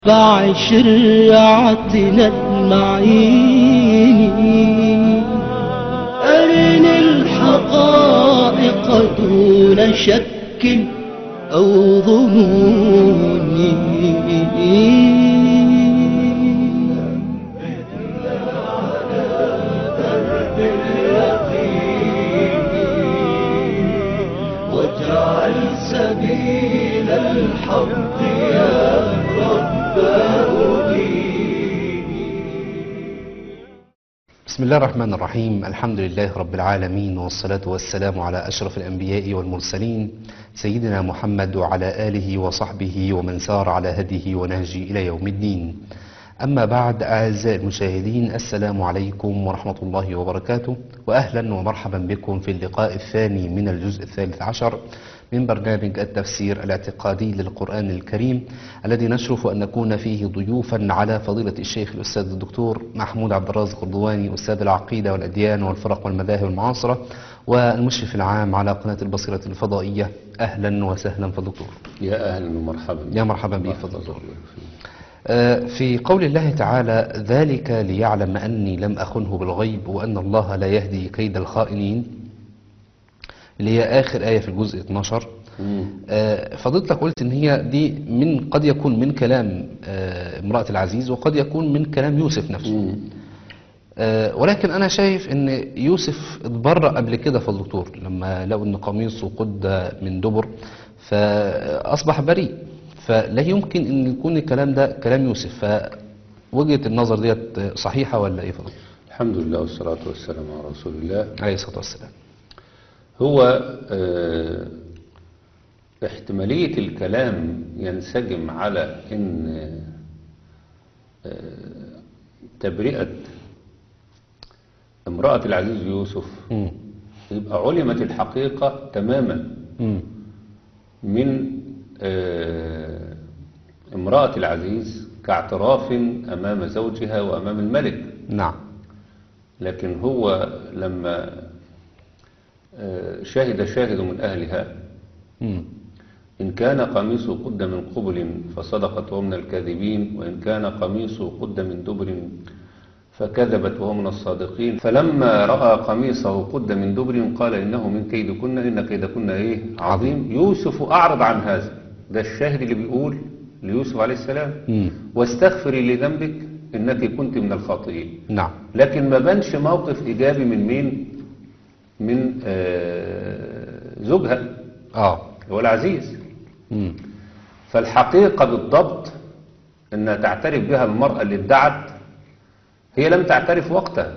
اتبع شريعتنا المعين أرني الحقائق دون شك أو ظنون واجعل سبيل الحق يا رب بسم الله الرحمن الرحيم الحمد لله رب العالمين والصلاة والسلام على أشرف الأنبياء والمرسلين سيدنا محمد وعلى آله وصحبه ومن سار على هديه ونهجه إلى يوم الدين أما بعد أعزائي المشاهدين السلام عليكم ورحمة الله وبركاته وأهلا ومرحبا بكم في اللقاء الثاني من الجزء الثالث عشر من برنامج التفسير الاعتقادي للقرآن الكريم الذي نشرف أن نكون فيه ضيوفا على فضيلة الشيخ الأستاذ الدكتور محمود عبد الرازق الرضواني أستاذ العقيدة والأديان والفرق والمذاهب المعاصرة والمشرف العام على قناة البصيرة الفضائية أهلا وسهلا فالدكتور يا أهلا ومرحبا يا مرحبا بك فالدكتور آه، في قول الله تعالى ذلك ليعلم أني لم أخنه بالغيب وأن الله لا يهدي كيد الخائنين اللي هي آخر آية في الجزء 12 آه، فضيلتك قلت إن هي دي من قد يكون من كلام آه، امرأة العزيز وقد يكون من كلام يوسف نفسه آه، ولكن أنا شايف إن يوسف اتبرأ قبل كده في الدكتور لما لقوا إن قميصه قد من دبر فأصبح بريء فلا يمكن إن يكون الكلام ده كلام يوسف فوجهة النظر ديت صحيحة ولا إيه فضل؟ الحمد لله والصلاة والسلام على رسول الله عليه الصلاة والسلام هو آه، احتمالية الكلام ينسجم على ان آه، تبرئة امرأة العزيز يوسف مم. يبقى علمت الحقيقة تماما مم. من آه، امرأة العزيز كاعتراف أمام زوجها وأمام الملك نعم لكن هو لما آه، شهد شاهد من أهلها مم. إن كان قميصه قد من قبل فصدقت وهو من الكاذبين وإن كان قميصه قد من دبر فكذبت وهو من الصادقين فلما رأى قميصه قد من دبر قال إنه من كيدكن إن كيدكن إيه عظيم يوسف أعرض عن هذا ده الشاهد اللي بيقول ليوسف عليه السلام مم. واستغفري لذنبك إنك كنت من الخاطئين نعم لكن ما بانش موقف إيجابي من مين من آه، زوجها آه هو العزيز مم. فالحقيقة بالضبط أنها تعترف بها المرأة اللي ادعت هي لم تعترف وقتها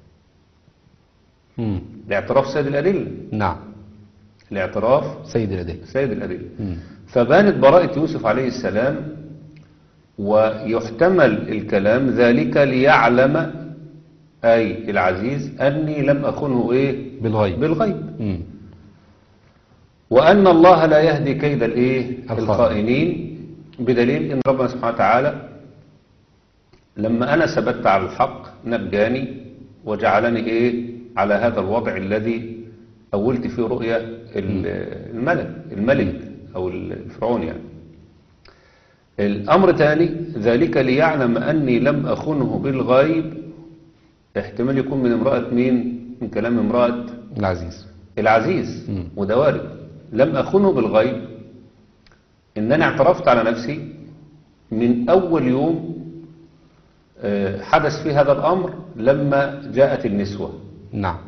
مم. لاعتراف سيد الأدلة نعم لاعتراف سيد الأديب سيد الأدلة مم. فبانت براءة يوسف عليه السلام ويحتمل الكلام ذلك ليعلم أي العزيز أني لم أخنه إيه بالغيب بالغيب مم. وأن الله لا يهدي كيد الإيه الخائن. الخائنين بدليل أن ربنا سبحانه وتعالى لما أنا ثبت على الحق نجاني وجعلني إيه على هذا الوضع الذي أولت فيه رؤيا ال- الملك الملك أو الفرعون يعني الأمر تاني ذلك ليعلم أني لم أخنه بالغيب احتمال يكون من امرأة مين من كلام امرأة العزيز العزيز مم. وده وارد لم أخنه بالغيب إن أنا اعترفت على نفسي من أول يوم آه، حدث في هذا الأمر لما جاءت النسوة نعم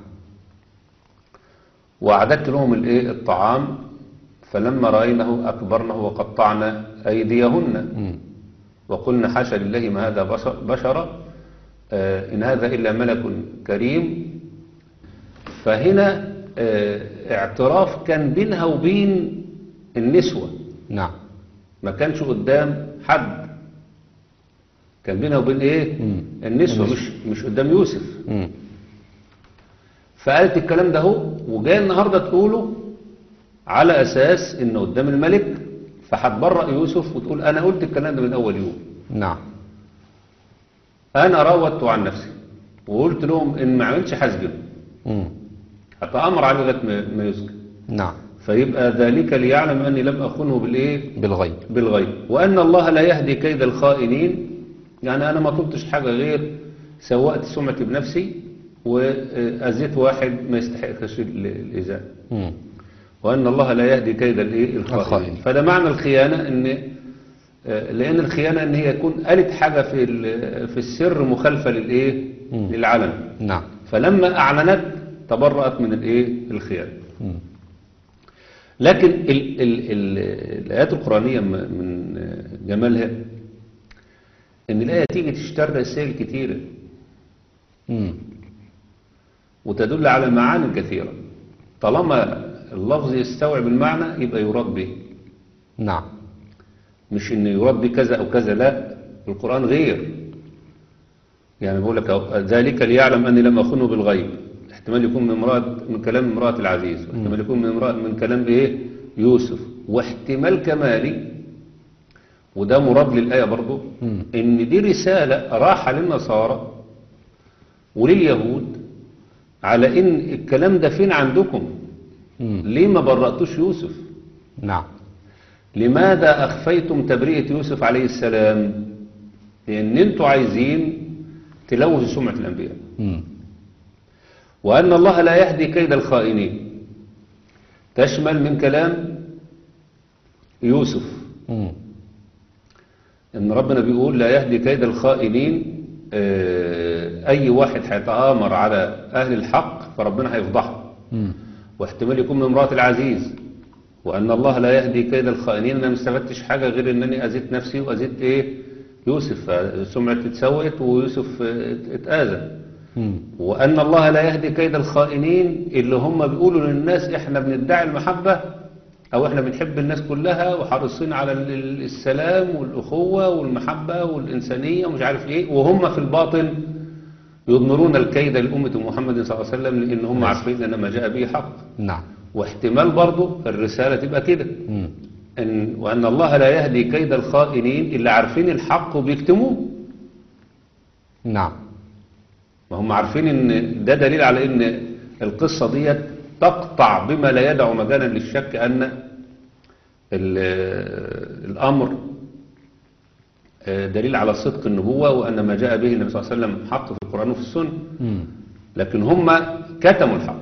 وأعددت لهم الإيه الطعام فلما رأينه أكبرنه وقطعنا أيديهن مم. وقلنا حاشا لله ما هذا بشر بشرا آه، إن هذا إلا ملك كريم فهنا آه، اعتراف كان بينها وبين النسوة نعم ما كانش قدام حد كان بينها وبين ايه مم. النسوة مش مش قدام يوسف مم. فقالت الكلام ده هو وجاي النهارده تقوله على اساس انه قدام الملك فهتبرأ يوسف وتقول انا قلت الكلام ده من اول يوم نعم انا راودت عن نفسي وقلت لهم ان ما عملش حسجن مم. حتى امر عليه لغايه ما ما يسجن نعم فيبقى ذلك ليعلم أني لم أخنه بالإيه بالغيب بالغيب وأن الله لا يهدي كيد الخائنين يعني أنا ما طلبتش حاجة غير سوأت سمعتي بنفسي وأذيت واحد ما يستحقش ال- الإزاء مم. وأن الله لا يهدي كيد الإيه الخائنين الخائن. فده معنى الخيانة إن آه، لأن الخيانة إن هي يكون قالت حاجة في ال- في السر مخالفة للإيه مم. للعلن نعم فلما أعلنت تبرأت من الإيه الخيانة مم. لكن ال ال ال الآيات القرآنية م- من جمالها إن الآية تيجي تشتري رسائل كتيرة مم. وتدل على معاني كثيرة طالما اللفظ يستوعب المعنى يبقى يراد به نعم مش إن يراد به كذا أو كذا لا القرآن غير يعني بقول لك أهو، ذلك ليعلم أني لم أخنه بالغيب احتمال يكون من امرأة من كلام امرأة العزيز واحتمال يكون من امرأة من كلام إيه يوسف واحتمال كمالي وده مراد للآية برضو مم. إن دي رسالة راحة للنصارى ولليهود على إن الكلام ده فين عندكم مم. ليه ما برأتوش يوسف نعم لماذا أخفيتم تبرئة يوسف عليه السلام لأن أنتوا عايزين تلوثوا سمعة الأنبياء مم. وأن الله لا يهدي كيد الخائنين تشمل من كلام يوسف مم. ان ربنا بيقول لا يهدي كيد الخائنين آه، اي واحد هيتآمر على اهل الحق فربنا هيفضحه مم. واحتمال يكون من امرأة العزيز وان الله لا يهدي كيد الخائنين انا ما استفدتش حاجة غير انني اذيت نفسي واذيت ايه يوسف سمعة اتسوت ويوسف آه، اتآذى مم. وأن الله لا يهدي كيد الخائنين اللي هم بيقولوا للناس إحنا بندعي المحبة أو إحنا بنحب الناس كلها وحريصين على ال- ال- السلام والأخوة والمحبة والإنسانية ومش عارف إيه وهم في الباطن يضمرون الكيد لأمة محمد صلى الله عليه وسلم لأن هم عارفين أن ما جاء به حق نعم واحتمال برضه الرسالة تبقى كده مم. إن وأن الله لا يهدي كيد الخائنين اللي عارفين الحق وبيكتموه نعم ما هم عارفين ان ده دليل على ان القصة ديت تقطع بما لا يدع مجالا للشك ان ال- الامر آه، دليل على صدق النبوة وان ما جاء به النبي صلى الله عليه وسلم حق في القرآن وفي السنة مم. لكن هم كتموا الحق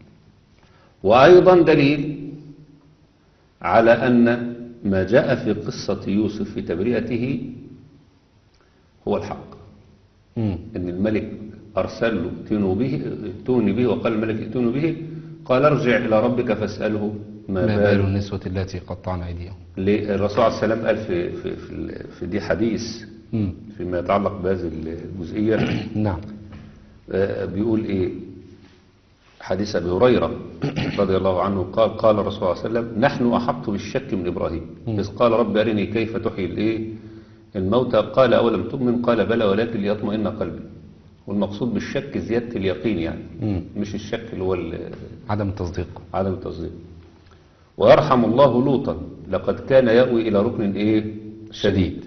وأيضا دليل على أن ما جاء في قصة يوسف في تبرئته هو الحق مم. ان الملك ارسل له ائتونوا به ائتوني به وقال الملك ائتونوا به قال ارجع الى ربك فاساله ما ما بال بال النسوة التي قطعن أيديهم الرسول عليه السلام قال في في في, ال- في دي حديث مم. فيما يتعلق بهذه الجزئيه نعم آه، بيقول ايه حديث ابي هريره رضي الله عنه قال قال الرسول صلى الله عليه وسلم نحن احط بالشك من ابراهيم اذ قال رب ارني كيف تحيي الايه الموتى قال اولم تؤمن قال بلى ولكن ليطمئن قلبي والمقصود بالشك زياده اليقين يعني مم. مش الشك اللي هو ال- عدم التصديق عدم التصديق ويرحم الله لوطا لقد كان يأوي إلى ركن إيه شديد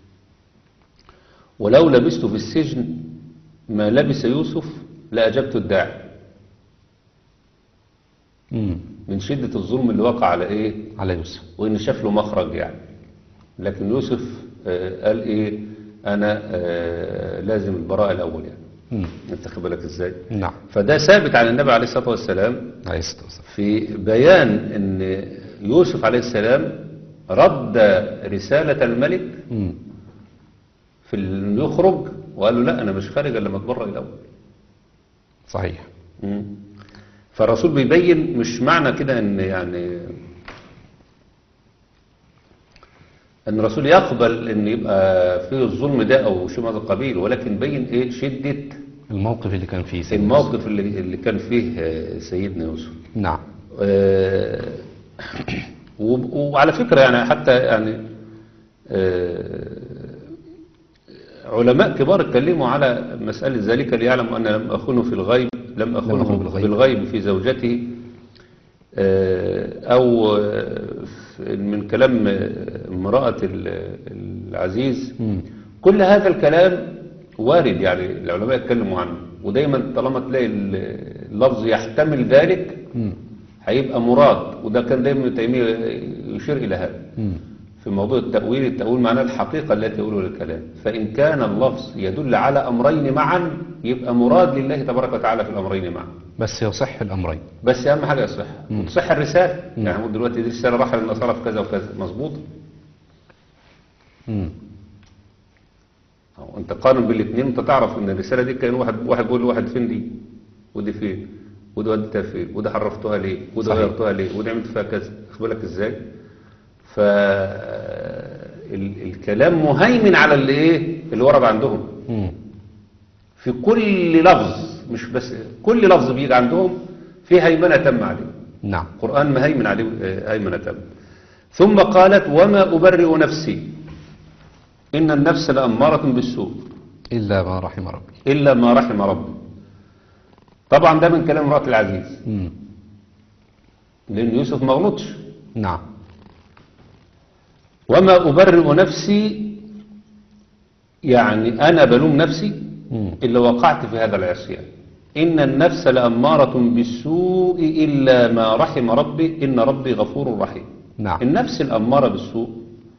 ولو لبست في السجن ما لبس يوسف لأجبت الداعي مم. من شدة الظلم اللي وقع على إيه على يوسف وإن شاف له مخرج يعني لكن يوسف آه، قال إيه أنا آه، لازم البراءة الأول يعني مم. أنت خد بالك إزاي نعم فده ثابت عن النبي عليه الصلاة والسلام عليه الصلاة والسلام في بيان ان يوسف عليه السلام رد رسالة الملك مم. في انه يخرج وقال له لا انا مش خارج الا لما اتبرأ الاول صحيح مم. فالرسول بيبين مش معنى كده ان يعني ان الرسول يقبل ان يبقى فيه الظلم ده او شيء من هذا القبيل ولكن بين ايه شدة الموقف اللي كان فيه سيدنا الموقف اللي, اللي كان فيه آه، سيدنا يوسف يوسف. نعم آه، وب- وعلى فكرة يعني حتى يعني آه، علماء كبار اتكلموا على مسألة ذلك ليعلم أن لم أخونه في الغيب لم أخونه أخونه بالغيب, بالغيب. بالغيب في زوجته آه، أو آه، في- من كلام آه، امرأة ال- العزيز مم. كل هذا الكلام وارد يعني العلماء اتكلموا عنه ودايما طالما تلاقي ال- اللفظ يحتمل ذلك مم. هيبقى مراد وده كان دايما ابن تيمية يشير إلى هذا مم. في موضوع التأويل التأويل معناه الحقيقة التي يقولها الكلام فإن كان اللفظ يدل على أمرين معا يبقى مراد لله تبارك وتعالى في الأمرين معا بس يصح الأمرين بس أهم حاجة يصح مم. وتصح الرسالة مم. يعني هو دلوقتي دي رسالة راح للنصارى في كذا وكذا مظبوط مم. أو أنت قارن بالاثنين أنت تعرف إن الرسالة دي كان واحد واحد بيقول لواحد فين دي ودي فين ودي وديتها فين ودي حرفتها ليه ودي صحيح. غيرتها ليه ودي عملت فيها كذا خد بالك إزاي ف ال- الكلام مهيمن على اللي ايه اللي ورد عندهم مم. في كل لفظ مش بس كل لفظ بيجي عندهم في هيمنة تم عليه نعم القرآن مهيمن عليه آه، هيمنة تم ثم قالت وما أبرئ نفسي إن النفس لأمارة بالسوء إلا ما رحم ربي إلا ما رحم ربي طبعا ده من كلام امرأة العزيز مم. لأن يوسف ما غلطش نعم وما أبرئ نفسي يعني أنا بلوم نفسي مم. إلا وقعت في هذا العصيان إن النفس لأمارة بالسوء إلا ما رحم ربي إن ربي غفور رحيم نعم النفس الأمارة بالسوء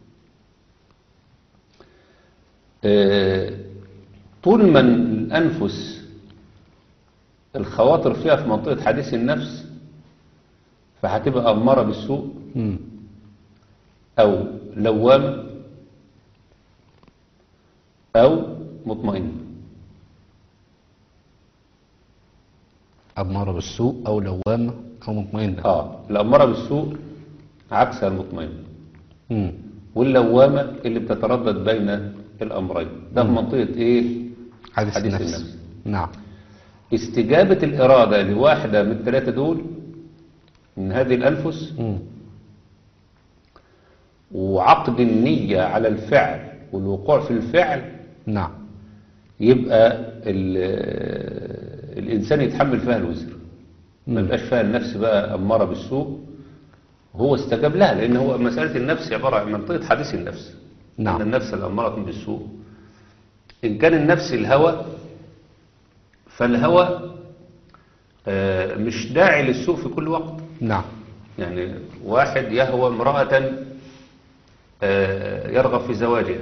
آه، طول ما الأنفس الخواطر فيها في منطقة حديث النفس فهتبقى أمارة بالسوء مم. أو لوامة أو مطمئنة أمارة بالسوء أو لوامة أو مطمئنة آه الأمارة بالسوء عكسها المطمئنة مم. واللوامة اللي بتتردد بين الأمرين ده في منطقة إيه حديث حديث النفس النفس. نعم استجابة الإرادة لواحدة من الثلاثة دول من هذه الأنفس مم. وعقد النية على الفعل والوقوع في الفعل نعم يبقى ال- الإنسان يتحمل فيها الوزر ما يبقاش فيها النفس بقى أمارة بالسوء هو استجاب لها لأن هو مسألة النفس عبارة عن منطقة حديث النفس نعم. أن النفس الأمارة بالسوء إن كان النفس الهوى فالهوى آه، مش داعي للسوء في كل وقت نعم يعني واحد يهوى امرأة آه، يرغب في زواجها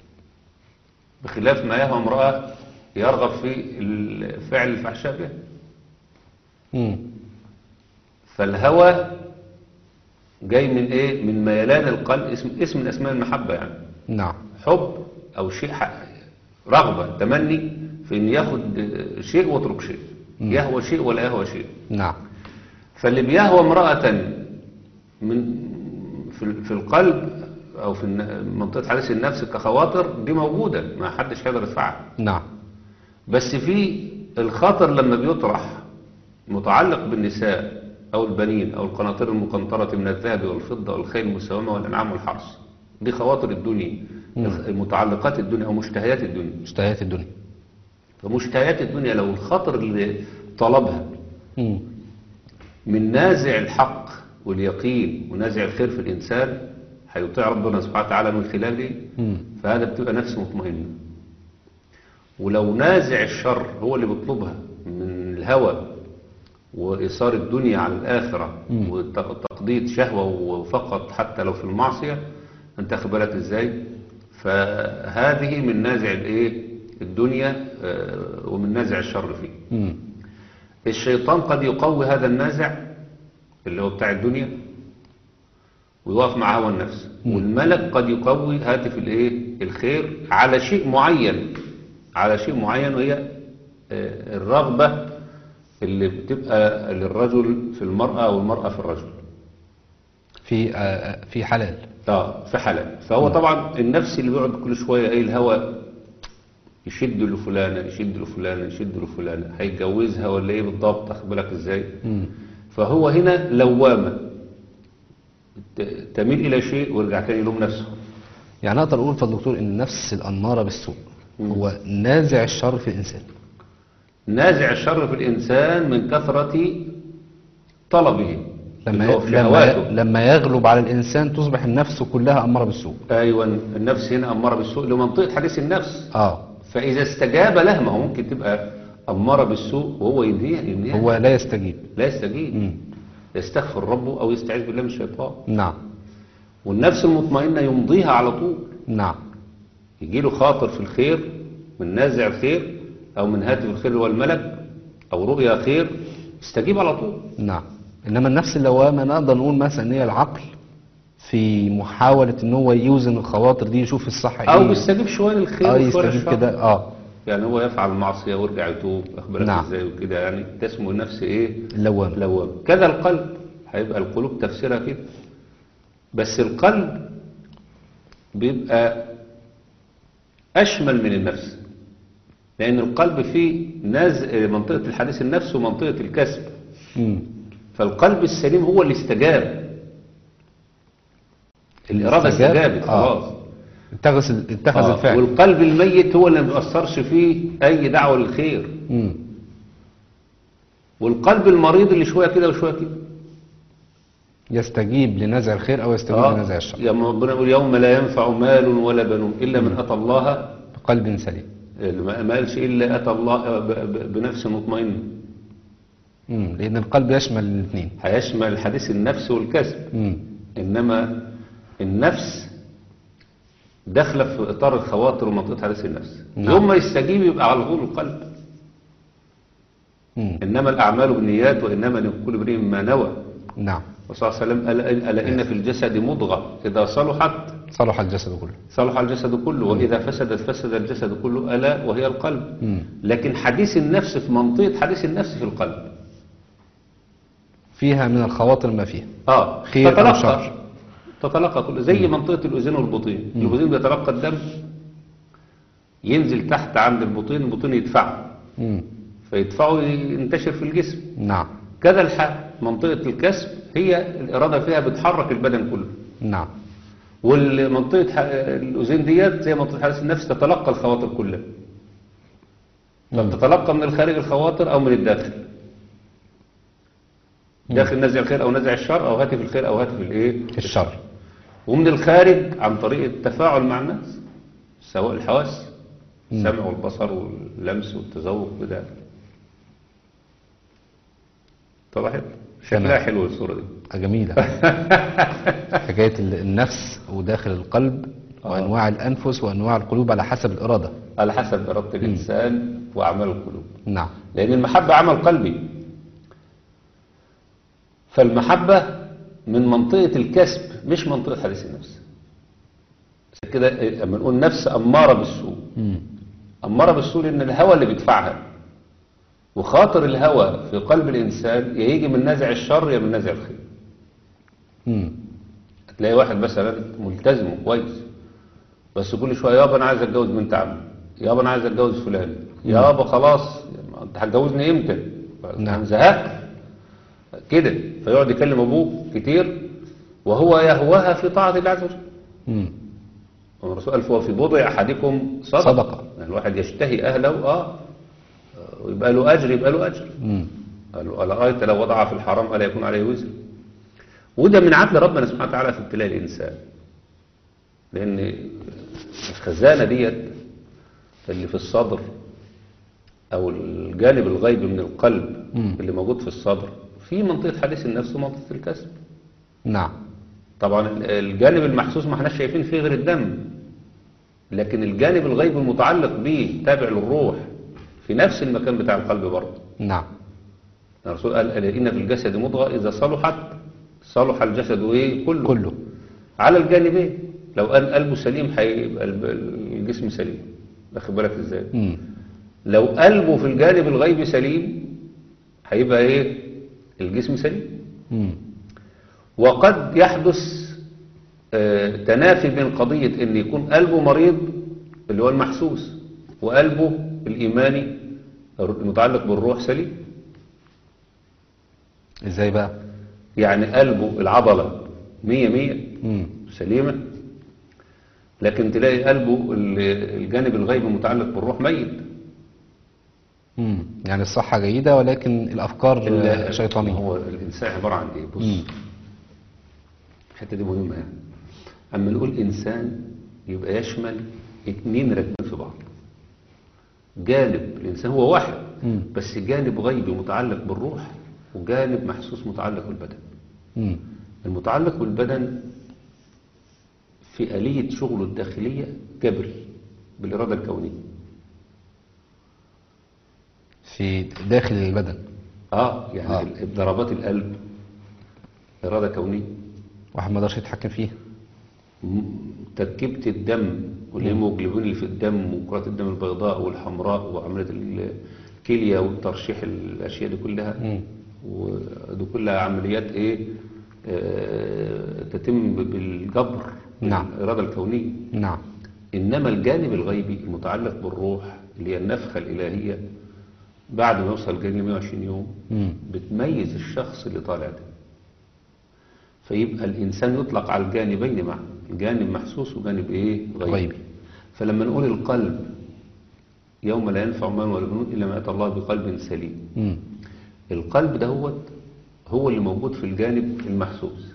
بخلاف ما يهوى امرأة يرغب في ال- فعل الفحشاء بها مم. فالهوى جاي من ايه من ميلان القلب اسم اسم من اسماء المحبة يعني نعم حب او شيء ح- رغبة تمني في ان ياخد آه، شيء ويترك شيء يهوى شيء ولا يهوى شيء نعم فاللي بيهوى امرأة من في في القلب أو في الن- منطقة حديث النفس كخواطر دي موجودة ما حدش هيقدر يدفعها نعم بس في الخاطر لما بيطرح متعلق بالنساء أو البنين أو القناطير المقنطرة من الذهب والفضة والخيل المسومة والأنعام والحرث دي خواطر الدنيا متعلقات الدنيا أو مشتهيات الدنيا مشتهيات الدنيا فمشتهيات الدنيا لو الخاطر اللي طلبها مم. من نازع الحق واليقين ونازع الخير في الإنسان هيطيع ربنا سبحانه وتعالى من خلاله مم. فهذا بتبقى نفس مطمئنة ولو نازع الشر هو اللي بيطلبها من الهوى وإثار الدنيا على الآخرة مم. وتقضية شهوة وفقط حتى لو في المعصية انت أخد بالك ازاي فهذه من نازع الايه الدنيا آه، ومن نازع الشر فيه مم. الشيطان قد يقوي هذا النازع اللي هو بتاع الدنيا ويقف مع هوى النفس والملك قد يقوي هاتف الايه الخير على شيء معين على شيء معين وهي آه، الرغبة اللي بتبقى للرجل في المرأة والمرأة في الرجل في آه، في حلال اه في حلال فهو طبعا النفس اللي بيقعد كل شوية ايه الهوى يشد لفلانة يشد لفلانة يشد لفلانة هيتجوزها ولا ايه بالضبط اخد بالك ازاي مم. فهو هنا لوامة ت- تميل الى شيء ويرجع تاني يلوم نفسه يعني اقدر اقول فضل دكتور ان النفس الاماره بالسوء هو نازع الشر في الانسان نازع الشر في الانسان من كثرة طلبه لما اللي هو في لما شهواته. لما يغلب على الانسان تصبح النفس كلها اماره بالسوء ايوه النفس هنا اماره بالسوء لمنطقه حديث النفس اه فاذا استجاب له ما هو ممكن تبقى اماره بالسوء وهو ينهيها ينهيها هو لا يستجيب لا يستجيب مم. يستغفر ربه أو يستعيذ بالله من الشيطان نعم والنفس المطمئنة يمضيها على طول نعم يجي له خاطر في الخير من نازع الخير أو من هاتف الخير هو الملك أو رؤيا خير يستجيب على طول نعم انما النفس اللوامه نقدر نقول مثلا ان هي العقل في محاوله ان هو يوزن الخواطر دي يشوف الصح ايه أو يستجيب شوية للخير اه وشوية يستجيب للشر كده اه يعني هو يفعل معصية ويرجع يتوب أخبرك نعم. إزاي وكده يعني تسمو النفس إيه اللوامه لوام كذا القلب هيبقى القلوب تفسيرها كده بس القلب بيبقى أشمل من النفس لأن القلب فيه ناز منطقة الحديث النفس ومنطقة الكسب مم. فالقلب السليم هو اللي استجاب الإرادة استجاب؟ استجابت آه. خلاص اتخذ ال- اتخذ آه. الفعل والقلب الميت هو اللي ما بيأثرش فيه أي دعوة للخير مم. والقلب المريض اللي شوية كده وشوية كده يستجيب لنزع الخير او يستجيب آه. لنزع الشر يا ربنا يقول يوم لا ينفع مال ولا بنون إلا من أتى الله بقلب سليم ما ما قالش إلا أتى الله ب- ب- بنفس مطمئنة مم. لان القلب يشمل الاثنين هيشمل حديث النفس والكسب مم. إنما النفس داخلة في إطار الخواطر ومنطقة حديث النفس نعم. يوم ما يستجيب يبقى على طول القلب مم. إنما الأعمال بالنيات وإنما لكل امرئ ما نوى نعم وصلى الله عليه وسلم ألا, ألا إن في الجسد مضغة إذا صلحت صلح الجسد كله صلح الجسد كله وإذا فسدت فسد الجسد كله ألا وهي القلب مم. لكن حديث النفس في منطقة حديث النفس في القلب فيها من الخواطر ما فيها آه خير أو تتلقى شر. تتلقى كل زي منطقة الأذين والبطين الأذين بيتلقى الدم ينزل تحت عند البطين البطين يدفعه مم. فيدفعه ينتشر في الجسم نعم كذا الحال منطقة الكسب هي الإرادة فيها بتحرك البدن كله نعم والمنطقة ح- الأذين ديت زي منطقة حديث النفس تتلقى الخواطر كلها تتلقى من الخارج الخواطر أو من الداخل داخل نزع الخير أو نزع الشر أو هاتف الخير أو هاتف الإيه الشر ومن الخارج عن طريق التفاعل مع الناس سواء الحواس السمع والبصر واللمس والتذوق وده طبعا شكلها تمام. حلو الصورة دي جميلة حكاية ال- النفس وداخل القلب وأنواع الأنفس وأنواع القلوب على حسب الإرادة على حسب إرادة الإنسان وأعمال القلوب نعم لأن المحبة عمل قلبي فالمحبة من منطقة الكسب مش منطقة حديث النفس عشان كده لما نقول نفس أمارة بالسوء مم. أمارة بالسوء لأن الهوى اللي بيدفعها وخاطر الهوى في قلب الإنسان يا يجي من نزع الشر يا من نزع الخير مم. تلاقي واحد مثلا ملتزم كويس بس كل شويه يابا انا عايز اتجوز بنت عمي يابا انا عايز اتجوز فلان يابا خلاص انت هتجوزني امتى نعم. انا زهقت كده فيقعد يكلم ابوه كتير وهو يهواها في طاعه الله عز وجل مم. الرسول قال فهو في بضع احدكم صدقه, صدقة. يعني الواحد يشتهي اهله اه ويبقى له اجر يبقى له اجر مم. قالوا ألا رأيت لو وضع في الحرام ألا يكون عليه وزر وده من عدل ربنا سبحانه وتعالى في ابتلاء الإنسان لأن الخزانة ديت اللي في الصدر أو الجانب الغيبي من القلب مم. اللي موجود في الصدر في منطقة حديث النفس ومنطقة الكسب نعم طبعا الجانب المحسوس ما احناش شايفين فيه غير الدم لكن الجانب الغيبي المتعلق به تابع للروح في نفس المكان بتاع القلب برضه نعم الرسول قال ألا إن في الجسد مضغة إذا صلحت صلح الجسد إيه كله كله على الجانبين لو قال قلبه سليم هيبقى الب- الجسم سليم واخد بالك ازاي مم. لو قلبه في الجانب الغيبي سليم هيبقى ايه الجسم سليم مم. وقد يحدث آه، تنافي بين قضية ان يكون قلبه مريض اللي هو المحسوس وقلبه الإيماني المتعلق بالروح سليم ازاي بقى يعني قلبه العضلة مية مية مم. سليمة لكن تلاقي قلبه ال- الجانب الغيبي المتعلق بالروح ميت مم. يعني الصحة جيدة ولكن الأفكار ال- شيطانية هو الإنسان عبارة عن إيه بص مم. الحتة دي مهمة يعني أما نقول إنسان يبقى يشمل اتنين راكبين في بعض جانب الإنسان هو واحد مم. بس جانب غيبي متعلق بالروح وجانب محسوس متعلق بالبدن مم. المتعلق بالبدن في آلية شغله الداخلية جبري بالإرادة الكونية في داخل البدن اه يعني آه. آه. ضربات القلب إرادة كونية واحد ما يقدرش يتحكم فيها م- تركيبة الدم والهيموجلوبين اللي في الدم وكرات الدم البيضاء والحمراء وعملية ال- الكلية والترشيح الأشياء دي كلها مم. ودي كلها عمليات ايه آه تتم ب- بالجبر نعم. الإرادة الكونية نعم إنما الجانب الغيبي المتعلق بالروح اللي هي النفخة الإلهية بعد ما يوصل الجانب 120 يوم مم. بتميز الشخص اللي طالع ده فيبقى الإنسان يطلق على الجانبين معا جانب محسوس وجانب إيه غيبي, غيبي. فلما نقول القلب يوم لا ينفع مال ولا بنون إلا ما أتى الله بقلب سليم مم. القلب دهوت هو اللي موجود في الجانب المحسوس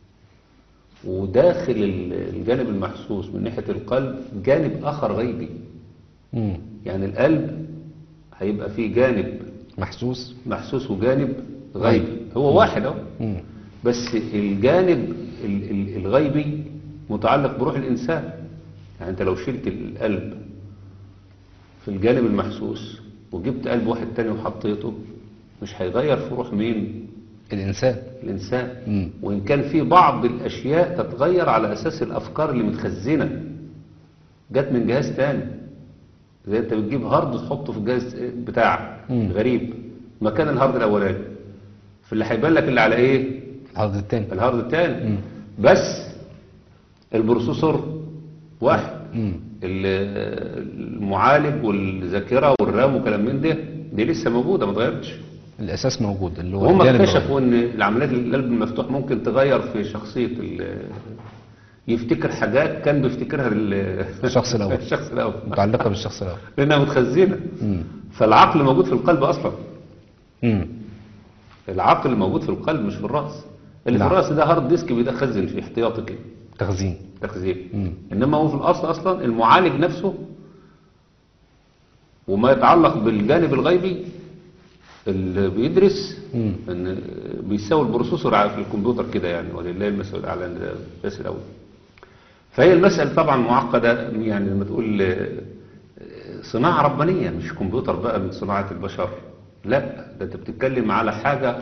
وداخل ال- الجانب المحسوس من ناحية القلب جانب آخر غيبي مم. يعني القلب هيبقى فيه جانب محسوس محسوس وجانب غيبي غيبي. هو واحد اهو مم. بس الجانب ال- ال- الغيبي متعلق بروح الإنسان يعني أنت لو شلت القلب في الجانب المحسوس وجبت قلب واحد تاني وحطيته مش هيغير في روح مين الإنسان الإنسان مم. وإن كان في بعض الأشياء تتغير على أساس الأفكار اللي متخزنة جت من جهاز تاني زي أنت بتجيب هارد تحطه في الجهاز بتاعك مم. غريب مكان الهارد الأولاني فاللي هيبان لك اللي على إيه الأرض التاني الهارد التاني مم. بس البروسيسور واحد مم. ال- المعالج والذاكرة والرام وكلام من ده دي لسه موجودة ما اتغيرتش الأساس موجود اللي هو وهم الجانب اكتشفوا ان العمليات القلب المفتوح ممكن تغير في شخصية ال- يفتكر حاجات كان بيفتكرها ال- الشخص الأول. الشخص الأول متعلقة بالشخص الأول لأنها متخزنة مم. فالعقل موجود في القلب أصلا مم. العقل موجود في القلب مش في الرأس اللي نعم. في الرأس ده هارد ديسك بيتخزن فيه احتياطي كده تخزين تخزين مم. إنما هو في الأصل أصلا المعالج نفسه وما يتعلق بالجانب الغيبي اللي بيدرس مم. ان بيساوي البروسيسور على- في الكمبيوتر كده يعني ولله المثل الاعلى بس الاول فهي المسألة طبعا معقدة يعني لما تقول آه، صناعة ربانية مش كمبيوتر بقى من صناعة البشر لا ده انت بتتكلم على حاجة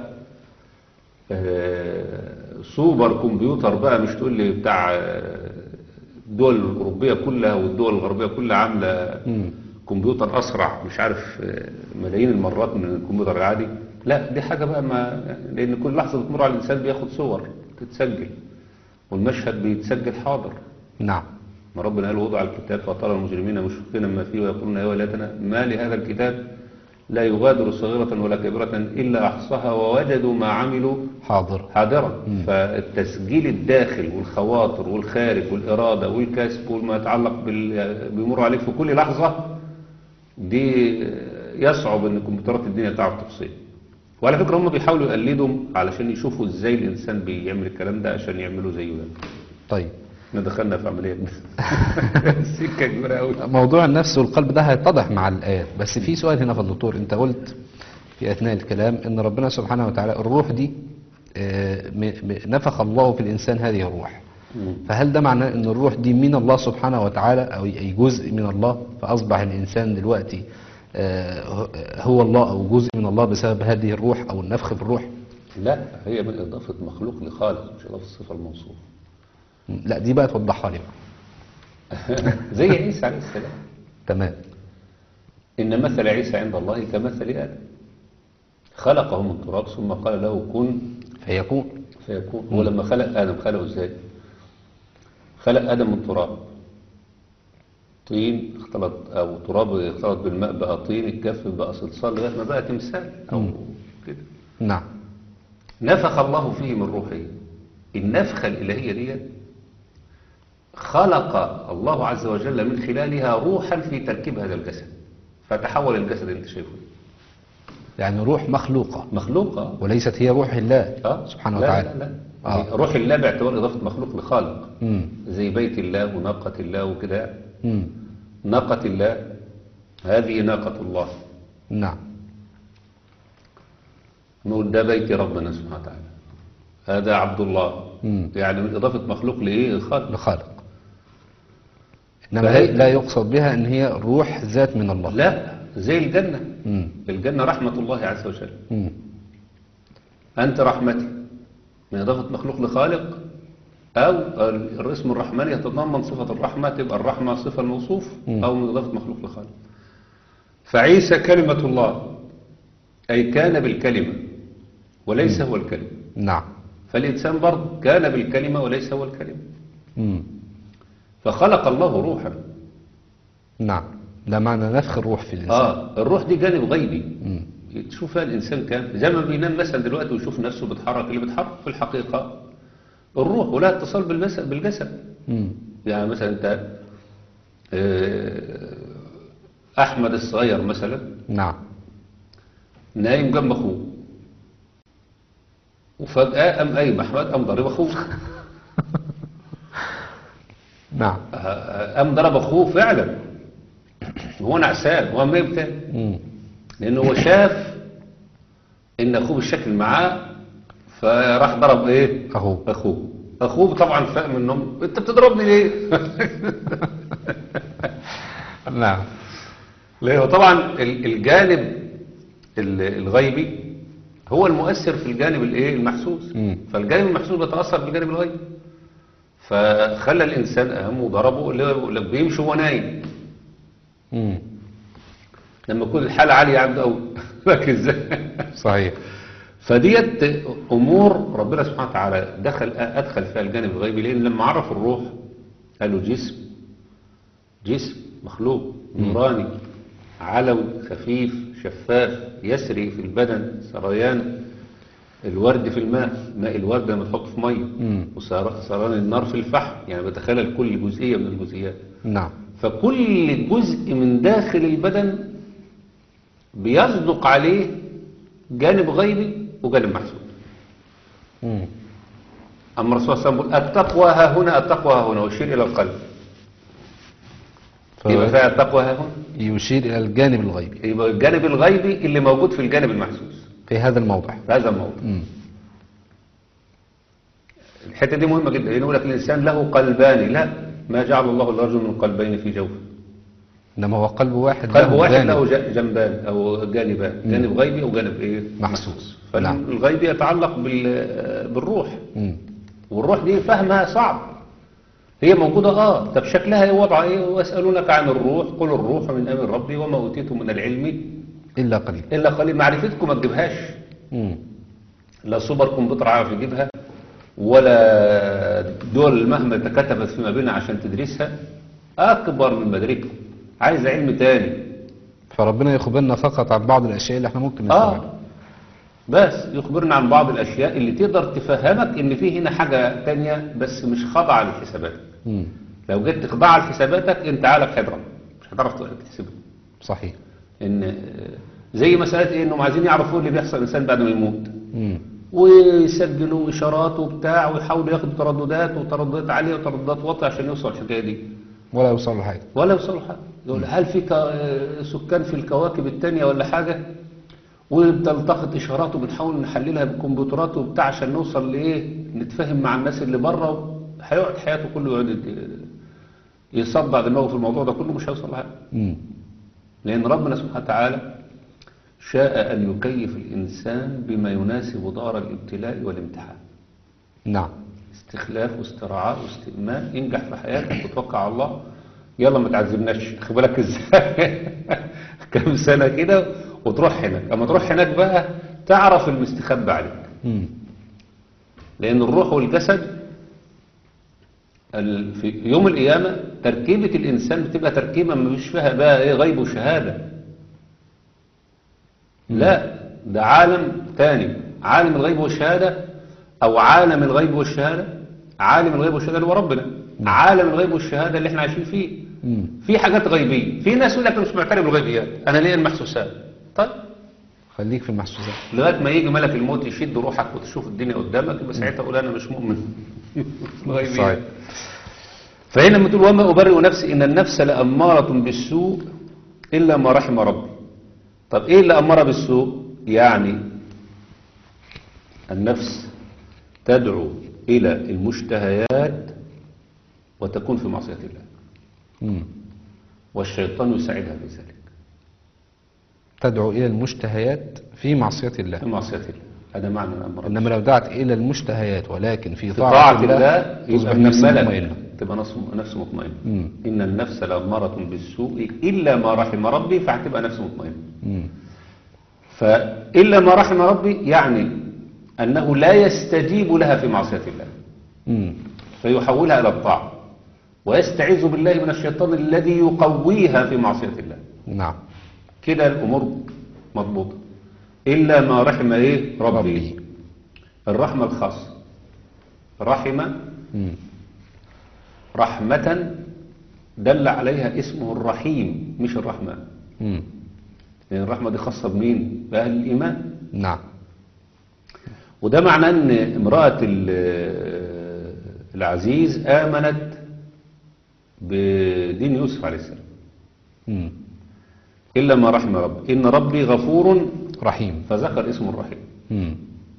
آه، سوبر كمبيوتر بقى مش تقول لي بتاع آه، الدول الأوروبية كلها والدول الغربية كلها عاملة مم. كمبيوتر أسرع مش عارف آه، ملايين المرات من الكمبيوتر العادي لا دي حاجة بقى ما لأن كل لحظة بتمر على الإنسان بياخد صور تتسجل والمشهد بيتسجل حاضر نعم ما ربنا قال وضع الكتاب فترى المجرمين مشفقين مما فيه ويقولون يا ويلتنا ما لهذا الكتاب لا يغادر صغيرة ولا كبيرة إلا أحصاها ووجدوا ما عملوا حاضر حاضرا فالتسجيل الداخل والخواطر والخارج والإرادة والكسب وما يتعلق بال... بيمر عليك في كل لحظة دي يصعب ان كمبيوترات الدنيا تعرف تفصيل وعلى فكرة هم بيحاولوا يقلدوا علشان يشوفوا ازاي الانسان بيعمل الكلام ده عشان يعملوا زيه ده طيب احنا دخلنا في عملية سكة كبيرة قوي موضوع النفس والقلب ده هيتضح مع الآيات بس في سؤال هنا في الدكتور انت قلت في أثناء الكلام ان ربنا سبحانه وتعالى الروح دي آه، م- م- نفخ الله في الإنسان هذه الروح فهل ده معناه ان الروح دي من الله سبحانه وتعالى او اي جزء من الله فاصبح الانسان دلوقتي آه، هو الله او جزء من الله بسبب هذه الروح او النفخ في الروح لا هي من اضافة مخلوق لخالق مش اضافة الصفة الموصوفة لا دي بقى توضحها لي بقى. زي عيسى عليه السلام تمام إن مثل عيسى عند الله كمثل آدم خلقه من تراب ثم قال له كن فيكون فيكون هو لما خلق آدم خلقه ازاي خلق آدم من تراب طين اختلط أو تراب اختلط بالماء بقى طين الكف بقى صلصال لغاية ما بقى تمثال أو كده نعم نفخ الله فيه من روحه النفخة الإلهية دي خلق الله عز وجل من خلالها روحا في تركيب هذا الجسد فتحول الجسد اللي انت شايفه يعني روح مخلوقة مخلوقة وليست هي روح الله آه. سبحانه لا وتعالى لا لا آه. روح الله باعتبار إضافة مخلوق لخالق مم. زي بيت الله وناقة الله وكده مم. ناقة الله هذه ناقة الله نعم نقول ده بيت ربنا سبحانه وتعالى هذا عبد الله مم. يعني من إضافة مخلوق لإيه الخالق لخالق إنما فهي- لا لا يقصد بها إن هي روح ذات من الله لا زي الجنة مم. الجنة رحمة الله عز وجل مم. أنت رحمتي من إضافة مخلوق لخالق أو الاسم الرحمن يتضمن صفة الرحمة تبقى الرحمة صفة الموصوف مم. أو من إضافة مخلوق لخالق فعيسى كلمة الله أي كان بالكلمة وليس هو الكلمة نعم فالإنسان برضه كان بالكلمة وليس هو الكلمة مم. فخلق الله روحا نعم لا معنى نفخ الروح في الإنسان آه الروح دي جانب غيبي مم. تشوف فيها الإنسان كان زي ما بينام مثلا دلوقتي ويشوف نفسه بيتحرك اللي بيتحرك في الحقيقة الروح ولا اتصال بالمس- بالجسد مم. يعني مثلا أنت آه، أحمد الصغير مثلا نعم نايم جنب أخوه وفجأة قام قايم أحمد قام ضارب أخوه نعم آه، قام ضرب أخوه فعلا هو نعسان هو نايم تاني مم. لأنه هو شاف إن أخوه بالشكل معاه فراح ضرب إيه؟ أخوه أخوه أخوه طبعا فاهم إنهم أنت بتضربني ليه؟ نعم ليه هو طبعا ال- الجانب ال- الغيبي هو المؤثر في الجانب الايه المحسوس مم. فالجانب المحسوس بيتاثر بالجانب الغيبي فخلى الانسان اهم وضربه اللي هو اللي بيمشي وهو نايم مم. لما يكون الحاله عاليه عنده قوي فاكر ازاي صحيح فديت امور ربنا سبحانه وتعالى دخل ادخل فيها الجانب الغيبي لان لما عرف الروح قالوا جسم جسم مخلوق نوراني علوي خفيف شفاف يسري في البدن سريان الورد في الماء ماء الورد لما تحطه في ميه مم. وسريان النار في الفحم يعني بتخيل كل جزئيه من الجزئيات نعم فكل جزء من داخل البدن بيصدق عليه جانب غيبي وجانب محسوس مم. أما الرسول صلى الله عليه وسلم يقول التقوى ها هنا التقوى ها هنا ويشير إلى القلب يبقى فيها التقوى ها هنا يشير إلى الجانب الغيبي يبقى الجانب الغيبي اللي موجود في الجانب المحسوس في هذا الموضع في هذا الموضوع مم. الحتة دي مهمة جدا لأنه يقول لك الإنسان له قلبان لا ما جعل الله للرجل من قلبين في جوفه إنما هو قلب واحد قلب له واحد جانب. له ج- جنبان أو جانبان جانب غيبي أو جانب إيه محسوس. نعم. فالغيبي يتعلق بال- بالروح مم. والروح دي فهمها صعب هي موجودة اه طب شكلها ايه وضعها ايه واسألونك عن الروح قل الروح من امر ربي وما اوتيتم من العلم إلا قليل الا قليل معرفتكم ما تجيبهاش مم. لا سوبر كمبيوتر عارف يجيبها ولا دول مهما تكتبت فيما بينها عشان تدرسها اكبر من مدركه عايز علم تاني فربنا يخبرنا فقط عن بعض الأشياء اللي احنا ممكن نستوعبها اه بس يخبرنا عن بعض الاشياء اللي تقدر تفهمك ان في هنا حاجة تانية بس مش خاضعة للحسابات مم. لو جيت تخضعها لحساباتك انت عقلك هيضرب مش هتعرف تحسبها صحيح ان آه، زي مسألة ايه انهم عايزين يعرفوا اللي بيحصل الانسان بعد ما يموت مم. ويسجلوا اشارات وبتاع ويحاولوا ياخدوا ترددات وترددات عالية وترددات واطية عشان يوصل الحكاية دي ولا يوصل لحاجة ولا يوصلوا حاجة يقول هل في كا- سكان في الكواكب التانية ولا حاجة وبتلتقط اشارات وبنحاول نحللها بالكمبيوترات وبتاع عشان نوصل لايه نتفاهم مع الناس اللي بره هيقعد حياته كله يقعد يت- يصدع دماغه في الموضوع ده كله مش هيوصل لحاجة مم. لأن ربنا سبحانه وتعالى شاء أن يكيف الإنسان بما يناسب دار الابتلاء والامتحان نعم استخلاف واسترعاء واستئمان انجح في حياتك وتوكل على الله يلا ما تعذبناش خد بالك ازاي كام سنة كده وتروح هناك اما تروح هناك بقى تعرف المستخبى عليك مم. لأن الروح والجسد ال- في يوم القيامة تركيبة الإنسان بتبقى تركيبة مش فيها بقى إيه غيب وشهادة لا ده عالم تاني عالم الغيب والشهادة أو عالم الغيب والشهادة عالم الغيب والشهادة اللي هو ربنا عالم الغيب والشهادة اللي احنا عايشين فيه مم. في حاجات غيبية في ناس يقول لك أنا مش معترف بالغيبيات أنا ليا المحسوسات طيب خليك في المحسوسات لغايه ما يجي ملك الموت يشد روحك وتشوف الدنيا قدامك يبقى ساعتها اقول انا مش مؤمن غيبية. صحيح. فهنا لما تقول وما ابرئ نفسي ان النفس لاماره بالسوء الا ما رحم ربي طب ايه اللي امر بالسوء يعني النفس تدعو إلى المشتهيات وتكون في معصية الله مم. والشيطان يساعدها في ذلك تدعو إلى المشتهيات في معصية في الله معصية الله هذا معنى الأمر إنما لو دعت إلى المشتهيات ولكن في في طاعة, طاعة الله تصبح يبقى من نفس الملك مطمئنة تبقى نفس نفس مطمئنة مم. إن النفس لأمارة بالسوء إلا ما رحم ربي فهتبقى نفس مطمئنة مم. فإلا ما رحم ربي يعني أنه لا يستجيب لها في معصية الله مم. فيحولها إلى الطاعة ويستعيذ بالله من الشيطان الذي يقويها في معصية الله نعم كده الأمور مضبوطة إلا ما رحم إيه ربي, ربي. الرحمة الخاصة رحم مم. رحمة دل عليها اسمه الرحيم مش الرحمن مم. لأن الرحمة دي خاصة بمين؟ بأهل الإيمان نعم وده معناه أن امرأة ال- العزيز آمنت بدين يوسف عليه السلام مم. إلا ما رحم رب إن ربي غفور رحيم فذكر اسمه الرحيم مم.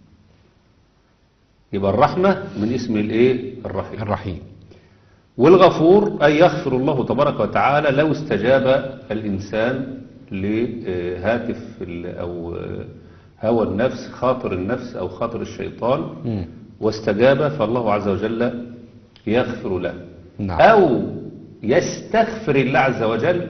يبقى الرحمة من اسم الإيه؟ الرحيم الرحيم والغفور أي يغفر الله تبارك وتعالى لو استجاب الإنسان لهاتف ال- أو هوى النفس خاطر النفس أو خاطر الشيطان مم. واستجاب فالله عز وجل يغفر له نعم. أو يستغفر الله عز وجل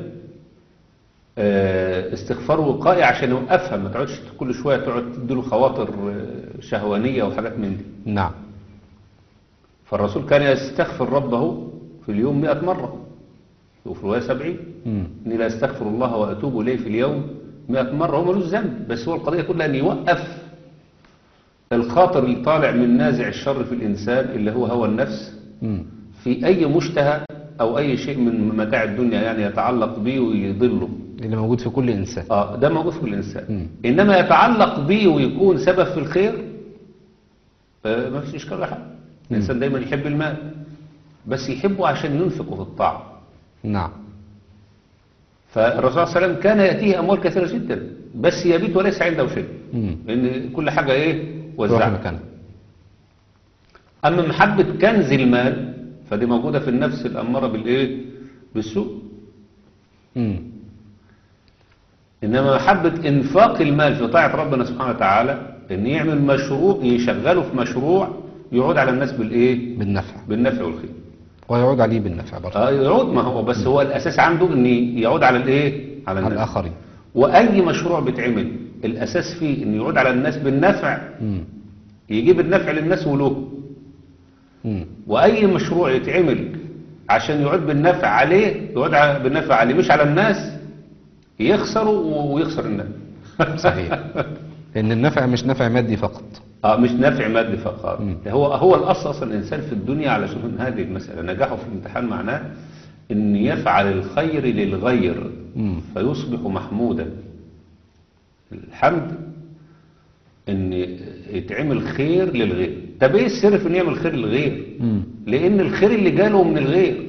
آه، استغفار وقائي عشان يوقفها ما تقعدش كل شوية تقعد تديله خواطر آه، شهوانية وحاجات من دي نعم فالرسول كان يستغفر ربه في اليوم مئة مرة وفي رواية سبعين مم. إني لا أستغفر الله وأتوب إليه في اليوم مئة مرة هو ملوش ذنب بس هو القضية كلها أن يوقف الخاطر اللي طالع من نازع الشر في الإنسان اللي هو هوى النفس مم. في أي مشتهى أو أي شيء من متاع الدنيا يعني يتعلق به ويضله اللي موجود في كل إنسان آه ده موجود في الإنسان مم. إنما يتعلق به ويكون سبب في الخير آه ما فيش إشكال ولا حاجة الإنسان دايما يحب المال بس يحبه عشان ينفقه في الطاعة نعم فالرسول صلى الله عليه وسلم كان يأتيه أموال كثيرة جدا بس يبيت وليس عنده شيء مم. لأن كل حاجة إيه روح وزعها مكانها أما محبة كنز المال فدي موجودة في النفس الأمارة بالإيه بالسوء مم. إنما محبة إنفاق المال في طاعة ربنا سبحانه وتعالى إن يعمل مشروع يشغله في مشروع يعود على الناس بالإيه بالنفع بالنفع والخير ويعود عليه بالنفع برضه آه يعود ما هو بس هو الأساس عنده إن يعود على الإيه على على الناس الآخرين وأي مشروع بيتعمل الأساس فيه إن يعود على الناس بالنفع مم. يجيب النفع للناس وله مم. وأي مشروع يتعمل عشان يعود بالنفع عليه يعود على- بالنفع عليه مش على الناس يخسر ويخسر الناس صحيح لأن النفع مش نفع مادي فقط اه مش نفع مادي فقط مم. هو هو الاصل اصلا الانسان في الدنيا علشان هذه المساله نجاحه في الامتحان معناه ان يفعل الخير للغير مم. فيصبح محمودا الحمد ان يتعمل خير للغير طب ايه السر في انه يعمل خير للغير مم. لان الخير اللي جاله من الغير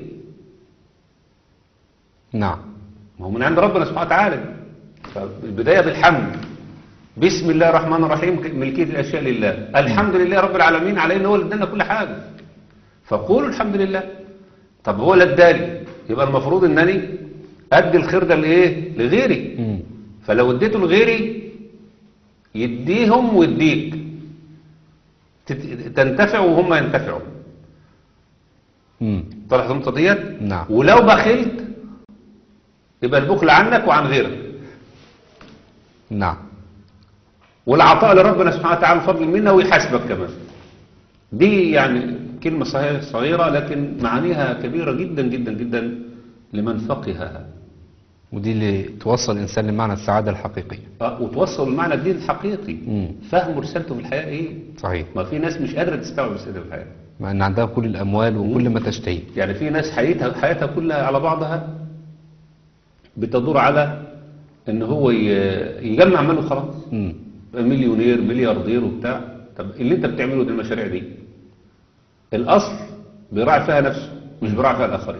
نعم ما هو من عند ربنا سبحانه وتعالى فالبداية بالحمد بسم الله الرحمن الرحيم ملكية الأشياء لله الحمد لله رب العالمين على إنه هو اللي ادانا كل حاجة فقولوا الحمد لله طب هو اللي اداني يبقى المفروض إنني أدي الخير ده لإيه لغيري مم. فلو اديته لغيري يديهم ويديك تت- تنتفع وهم ينتفعوا مم. طلعت النقطة ديت نعم. ولو بخلت يبقى البخل عنك وعن غيرك نعم والعطاء لربنا سبحانه وتعالى فضل منا ويحاسبك كمان دي يعني كلمة صحيحة صغيرة لكن معانيها كبيرة جدا جدا جدا لمن فقهها ودي اللي توصل الإنسان لمعنى السعادة الحقيقية آه، وتوصل المعنى الدين الحقيقي مم. فهم رسالته في الحياة ايه صحيح ما في ناس مش قادرة تستوعب رسالته في الحياة مع أن عندها كل الأموال وكل ما تشتهي يعني في ناس حياتها, حياتها كلها على بعضها بتدور على ان هو ي- يجمع ماله خلاص مم. يبقى مليونير ملياردير وبتاع طب اللي انت بتعمله دي المشاريع دي الاصل بيراعي فيها نفسه مش بيراعي فيها الاخرين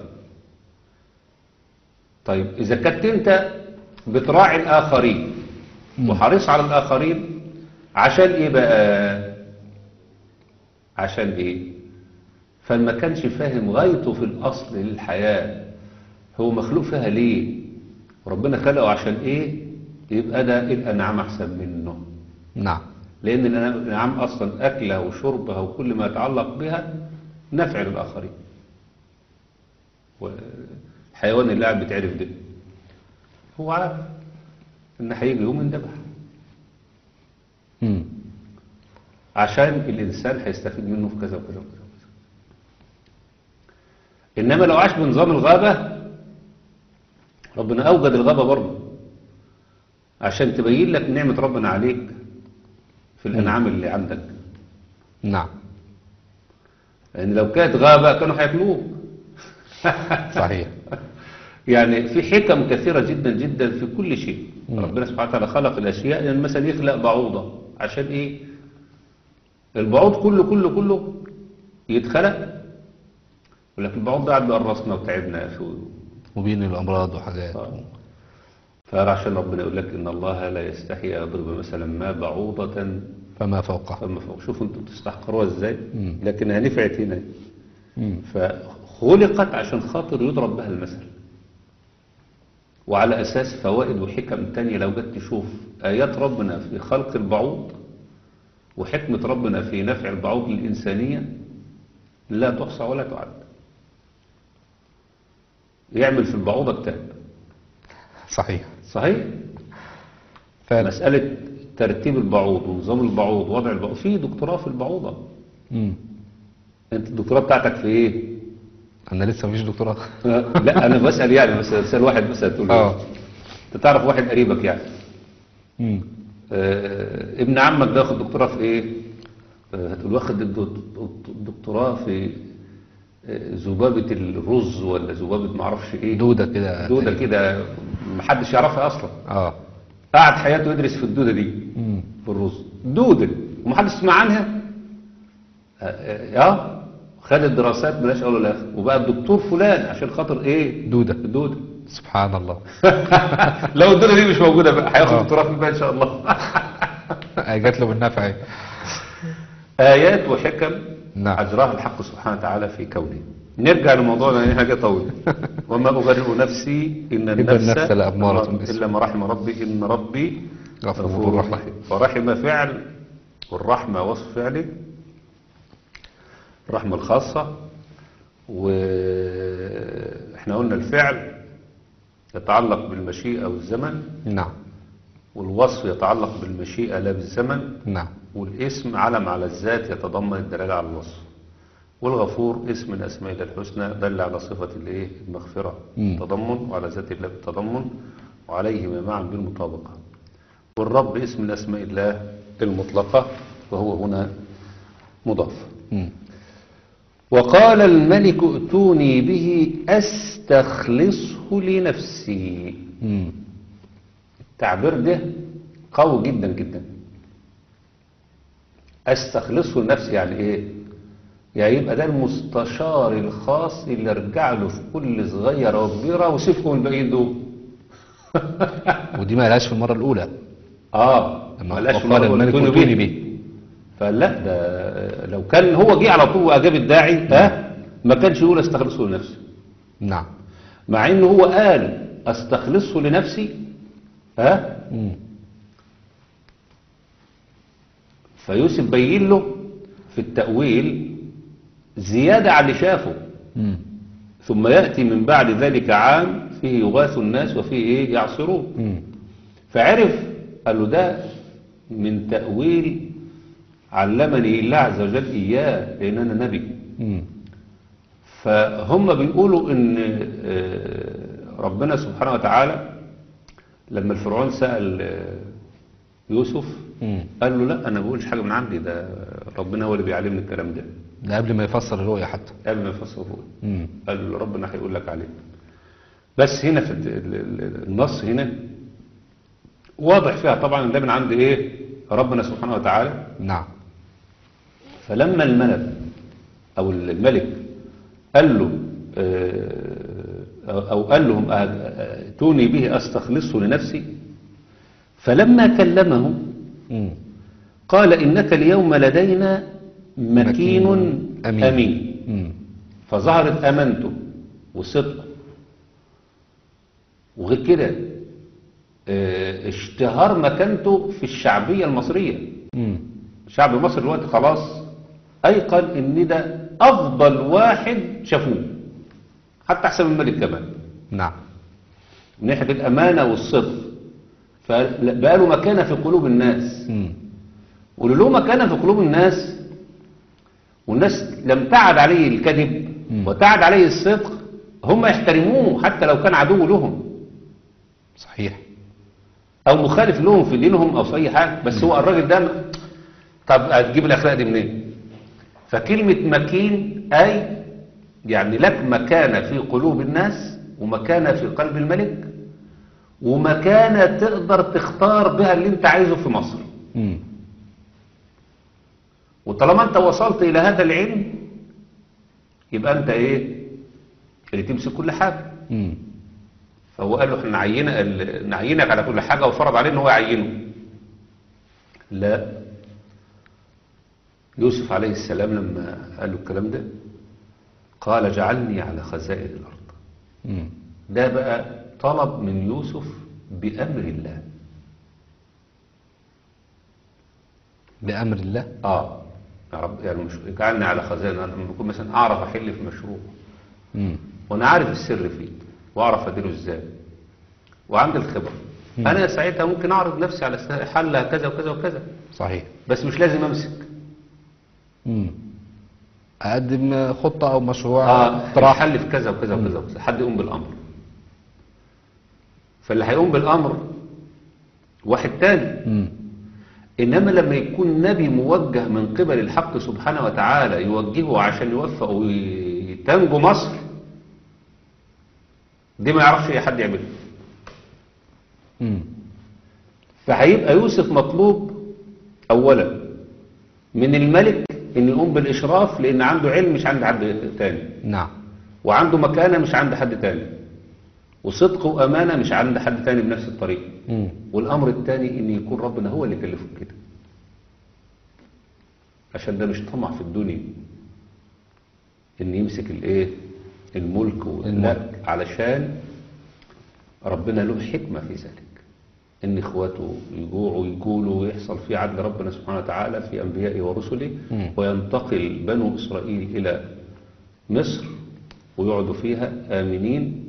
طيب اذا كنت انت بتراعي الاخرين وحريص على الاخرين عشان ايه بقى عشان ايه فما كانش فاهم غايته في الاصل للحياة هو مخلوق فيها ليه ربنا خلقه عشان ايه يبقى ده الانعام احسن منه نعم لان الانعام اصلا اكلها وشربها وكل ما يتعلق بها نفع للاخرين والحيوان اللي قاعد بتعرف ده هو عارف ان هيجي يوم يندبح مم. عشان الإنسان هيستفيد منه في كذا وكذا وكذا وكذا. إنما لو عاش بنظام الغابة ربنا أوجد الغابة برضه عشان تبين لك نعمة ربنا عليك في الأنعام اللي عندك نعم لأن لو كانت غابة كانوا هياكلوك صحيح يعني في حكم كثيرة جدا جدا في كل شيء مم. ربنا سبحانه وتعالى خلق الأشياء يعني مثلا يخلق بعوضة عشان إيه البعوض كله كله كله يتخلق ولكن البعوض ده قاعد بيقرصنا وتعبنا في وبين الأمراض وحاجات آه. فعشان ربنا يقول لك إن الله لا يستحي أن يضرب مثلا ما بعوضة فما فوقها فما فوق شوفوا انتوا بتستحقروها ازاي مم. لكنها نفعت هنا مم. فخلقت عشان خاطر يضرب بها المثل وعلى أساس فوائد وحكم تانية لو جيت تشوف آيات ربنا في خلق البعوض وحكمة ربنا في نفع البعوض للإنسانية لا تحصى ولا تعد يعمل في البعوضة كتاب صحيح صحيح فعلا مسألة ترتيب البعوض ونظام البعوض وضع البعوض في دكتوراه في البعوضة مم. انت الدكتوراه بتاعتك في ايه أنا لسه مفيش دكتوراه آه، لا انا بسأل يعني بس بسأل واحد مثلا تقول له اه انت تعرف واحد قريبك يعني مم. آه، ابن عمك ده واخد دكتوراه في ايه آه، هتقول واخد الدو- الدكتوراه في آه، ذبابة الرز ولا ذبابة معرفش ايه دودة كده دودة كده محدش يعرفها اصلا اه قعد حياته يدرس في الدودة دي مم. في الرز دودة ومحدش سمع عنها آه، آه، اه خد الدراسات بلاش اول ولا اخر وبقى الدكتور فلان عشان خاطر ايه دودة. الدودة سبحان الله لو الدودة دي مش موجودة بقى هياخد آه. دكتوراه في الباقي ان شاء الله جات له بالنفع اهي. آيات وحكم نعم. أجراها الحق سبحانه وتعالى في كونه نرجع لموضوعنا لأن حاجة طويلة وما أبرئ نفسي إن إن النفس النفس لأمارة بالسوء. إلا ما رحم ربي إن ربي غفور غفور رحيم. رحيم فرحم فعل والرحمة وصف فعله الرحمة الخاصة وإحنا قلنا الفعل يتعلق بالمشيئة والزمن نعم والوصف يتعلق بالمشيئة لا بالزمن نعم والاسم علم على الذات يتضمن الدلالة على الوصف والغفور اسم من أسماء الله الحسنى دل على صفة الايه المغفرة مم. التضمن وعلى ذات الله بالتضمن وعليهما معا بالمطابقة والرب اسم من أسماء الله المطلقة وهو هنا مضاف مم. وقال الملك ائتوني به أستخلصه لنفسي مم. التعبير ده قوي جدا جدا استخلصه لنفسي يعني ايه يعني يبقى ده المستشار الخاص اللي ارجع له في كل صغيره وكبيره وسيبكم الباقيين دول ودي ما لهاش في المرة الأولى اه لما ملاش وقال مرة الملك ائتوني ائتوني به. به فلا ده لو كان هو جه على طول واجاب الداعي ها ما كانش يقول استخلصه لنفسي نعم مع انه هو قال استخلصه لنفسي ها مم. فيوسف بين له في التأويل زيادة على اللي شافه مم. ثم يأتي من بعد ذلك عام فيه يغاث الناس وفيه إيه يعصرون مم. فعرف قال له ده من تأويل علمني الله عز وجل إياه لأن أنا نبي مم. فهم بيقولوا ان آه، ربنا سبحانه وتعالى لما الفرعون سأل آه، يوسف مم. قال له لا انا ما بقولش حاجه من عندي ده ربنا هو اللي بيعلمني الكلام ده ده قبل ما يفسر الرؤية حتى قبل ما يفسر الرؤيا مم. قال له ربنا هيقول لك عليه بس هنا في ال- ال- ال- النص هنا واضح فيها طبعا ده من عند ايه ربنا سبحانه وتعالى نعم فلما الملك او الملك قال له آه، او قال لهم آه، آه، ائتوني به استخلصه لنفسي فلما كلمه مم. قال انك اليوم لدينا مكين أمين. أمين مم. فظهرت أمانته وصدقه وغير كده آه، اشتهار مكانته في الشعبية المصرية مم. شعب مصر دلوقتي خلاص أيقن إن ده أفضل واحد شافوه حتى أحسن من الملك كمان نعم من ناحية الأمانة والصدق فبقى له مكانة في قلوب الناس مم. واللي له مكانة في قلوب الناس والناس لم تعد عليه الكذب مم. وتعد عليه الصدق هم يحترموه حتى لو كان عدو لهم صحيح او مخالف لهم في دينهم او في اي حاجه بس هو الراجل ده م- طب هتجيب الاخلاق دي منين فكلمه مكين اي يعني لك مكانه في قلوب الناس ومكانه في قلب الملك ومكانه تقدر تختار بها اللي انت عايزه في مصر مم. وطالما انت وصلت الى هذا العلم يبقى انت ايه اللي تمسك كل حاجه مم. فهو قال له احنا نعين ال- نعينك على كل حاجة وفرض عليه ان هو يعينه لا يوسف عليه السلام لما قال له الكلام ده قال جعلني على خزائن الأرض مم. ده بقى طلب من يوسف بأمر الله بأمر الله اه يا رب يعني مش جعلني على خزائن الأرض لما بكون مثلا أعرف أحل في مشروع مم. وانا عارف السر فيه واعرف اديره ازاي وعندي الخبره انا ساعتها ممكن اعرض نفسي على س- حل كذا وكذا وكذا صحيح بس مش لازم امسك مم. أقدم خطة أو مشروع اه اقتراح حل في كذا وكذا وكذا وكذا حد يقوم بالامر فاللي هيقوم بالامر واحد تاني مم. انما لما يكون نبي موجه من قبل الحق سبحانه وتعالى يوجهه عشان يوفق وتنجو مصر دي ما يعرفش اي حد يعملها مم. فهيبقى يوسف مطلوب اولا من الملك ان يقوم بالاشراف لان عنده علم مش عند حد تاني نعم وعنده مكانه مش عند حد تاني وصدق وامانه مش عند حد تاني بنفس الطريقه مم. والامر الثاني ان يكون ربنا هو اللي كلفه كده عشان ده مش طمع في الدنيا ان يمسك الايه الملك والملك علشان ربنا له حكمه في ذلك ان اخواته يجوعوا ويقولوا ويحصل في عدل ربنا سبحانه وتعالى في انبيائه ورسله مم. وينتقل بنو اسرائيل الى مصر ويقعدوا فيها امنين